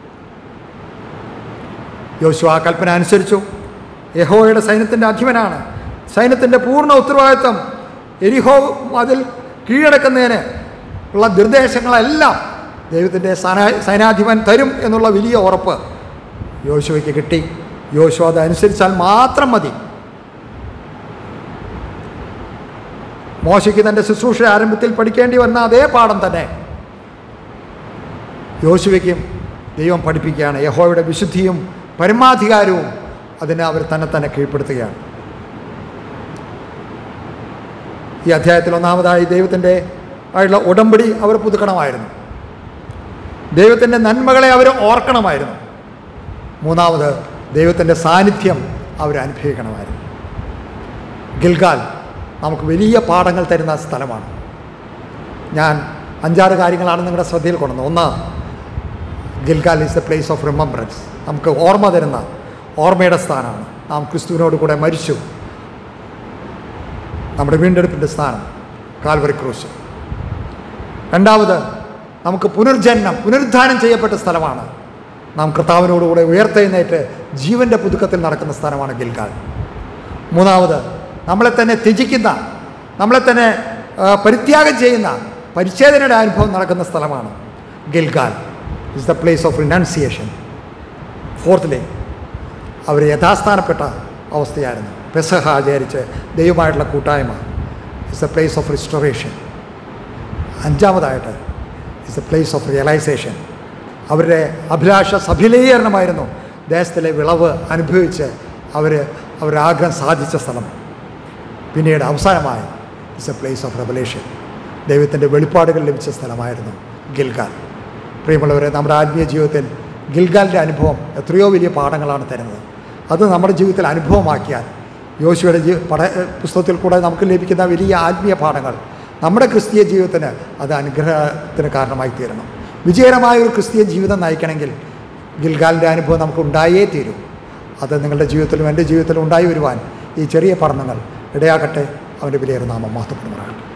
യോശു ആ കൽപ്പന അനുസരിച്ചു യഹോയുടെ സൈന്യത്തിൻ്റെ അധിപനാണ് സൈന്യത്തിൻ്റെ പൂർണ്ണ ഉത്തരവാദിത്വം എരിഹോ അതിൽ കീഴടക്കുന്നതിന് ഉള്ള നിർദ്ദേശങ്ങളെല്ലാം ദൈവത്തിൻ്റെ സൈനാ- സൈനാധിപൻ തരും എന്നുള്ള വലിയ ഉറപ്പ് യോശുവയ്ക്ക് കിട്ടി യോശു അത് അനുസരിച്ചാൽ മാത്രം മതി മോശയ്ക്ക് തൻ്റെ ശുശ്രൂഷ ആരംഭത്തിൽ പഠിക്കേണ്ടി വന്ന അതേ പാഠം തന്നെ യോശുവയ്ക്കും ദൈവം പഠിപ്പിക്കുകയാണ് യഹോയുടെ വിശുദ്ധിയും പരമാധികാരവും അതിനെ അവർ തന്നെ തന്നെ കീഴ്പ്പെടുത്തുകയാണ് ഈ അധ്യായത്തിൽ ഒന്നാമതായി ദൈവത്തിൻ്റെ ആയിട്ടുള്ള ഉടമ്പടി അവർ പുതുക്കണമായിരുന്നു ദൈവത്തിൻ്റെ നന്മകളെ അവർ ഓർക്കണമായിരുന്നു മൂന്നാമത് ദൈവത്തിൻ്റെ സാന്നിധ്യം അവർ അനുഭവിക്കണമായിരുന്നു ഗിൽഗാൽ നമുക്ക് വലിയ പാഠങ്ങൾ തരുന്ന സ്ഥലമാണ് ഞാൻ അഞ്ചാറ് കാര്യങ്ങളാണ് നിങ്ങളുടെ ശ്രദ്ധയിൽ കൊണ്ടുവന്നത് ഒന്ന് Gilgal is the place of remembrance നമുക്ക് ഓർമ്മ തരുന്ന ഓർമ്മയുടെ സ്ഥാനമാണ് നാം ക്രിസ്തുവിനോട് കൂടെ മരിച്ചു നമ്മുടെ വീണ്ടെടുപ്പിൻ്റെ സ്ഥാനം കാൽവറി ക്രൂശ് രണ്ടാമത് നമുക്ക് പുനർജന്മം പുനരുദ്ധാനം ചെയ്യപ്പെട്ട സ്ഥലമാണ് നാം കർത്താവിനോടുകൂടെ ഉയർത്തെഴുന്നേറ്റ് ജീവൻ്റെ പുതുക്കത്തിൽ നടക്കുന്ന സ്ഥലമാണ് ഗിൽഗാൽ മൂന്നാമത് നമ്മളെ തന്നെ ത്യജിക്കുന്ന നമ്മളെ തന്നെ ആ, പരിത്യാഗം ചെയ്യുന്ന പരിച്ഛേദനയുടെ അനുഭവം നടക്കുന്ന സ്ഥലമാണ് Gilgal is the place of renunciation ഫോർത്തിലെ അവർ യഥാസ്ഥാനപ്പെട്ട അവസ്ഥയായിരുന്നു പെസഹ ആചരിച്ച് ദൈവമായിട്ടുള്ള കൂട്ടായ്മ is a place of restoration അഞ്ചാമതായിട്ട് is a place of realization അവരുടെ അഭിലാഷ സഫലീകരണമായിരുന്നു ദേശത്തിലെ വിളവ് അനുഭവിച്ച് അവർ അവരുടെ ആഗ്രഹം സാധിച്ച സ്ഥലം പിന്നീട് അവസാനമായി is a place of revelation ദൈവത്തിൻ്റെ വെളിപ്പാടുകൾ ലഭിച്ച സ്ഥലമായിരുന്നു ഗിൽഗാൽ പ്രിയമുള്ളവരെ നമ്മുടെ ആത്മീയ ജീവിതത്തിൽ ഗിൽഗാലിൻ്റെ അനുഭവം എത്രയോ വലിയ പാഠങ്ങളാണ് തരുന്നത് അത് നമ്മുടെ ജീവിതത്തിൽ അനുഭവമാക്കിയാൽ യോശുവയുടെ ജീ പഠ പുസ്തകത്തിൽ കൂടെ നമുക്ക് ലഭിക്കുന്ന വലിയ ആത്മീയ പാഠങ്ങൾ നമ്മുടെ ക്രിസ്തീയ ജീവിതത്തിന് അത് അനുഗ്രഹത്തിന് കാരണമായി തീരണം വിജയകരമായ ഒരു ക്രിസ്തീയ ജീവിതം നയിക്കണമെങ്കിൽ ഗിൽഗാലിൻ്റെ അനുഭവം നമുക്ക് ഉണ്ടായേ തീരൂ അത് നിങ്ങളുടെ ജീവിതത്തിലും എൻ്റെ ജീവിതത്തിലും ഉണ്ടായി വരുവാൻ ഈ ചെറിയ പഠനങ്ങൾ ഇടയാകട്ടെ അവൻ്റെ വിലയേറെ നാമം മഹത്വപ്പെടുമാറാകട്ടെ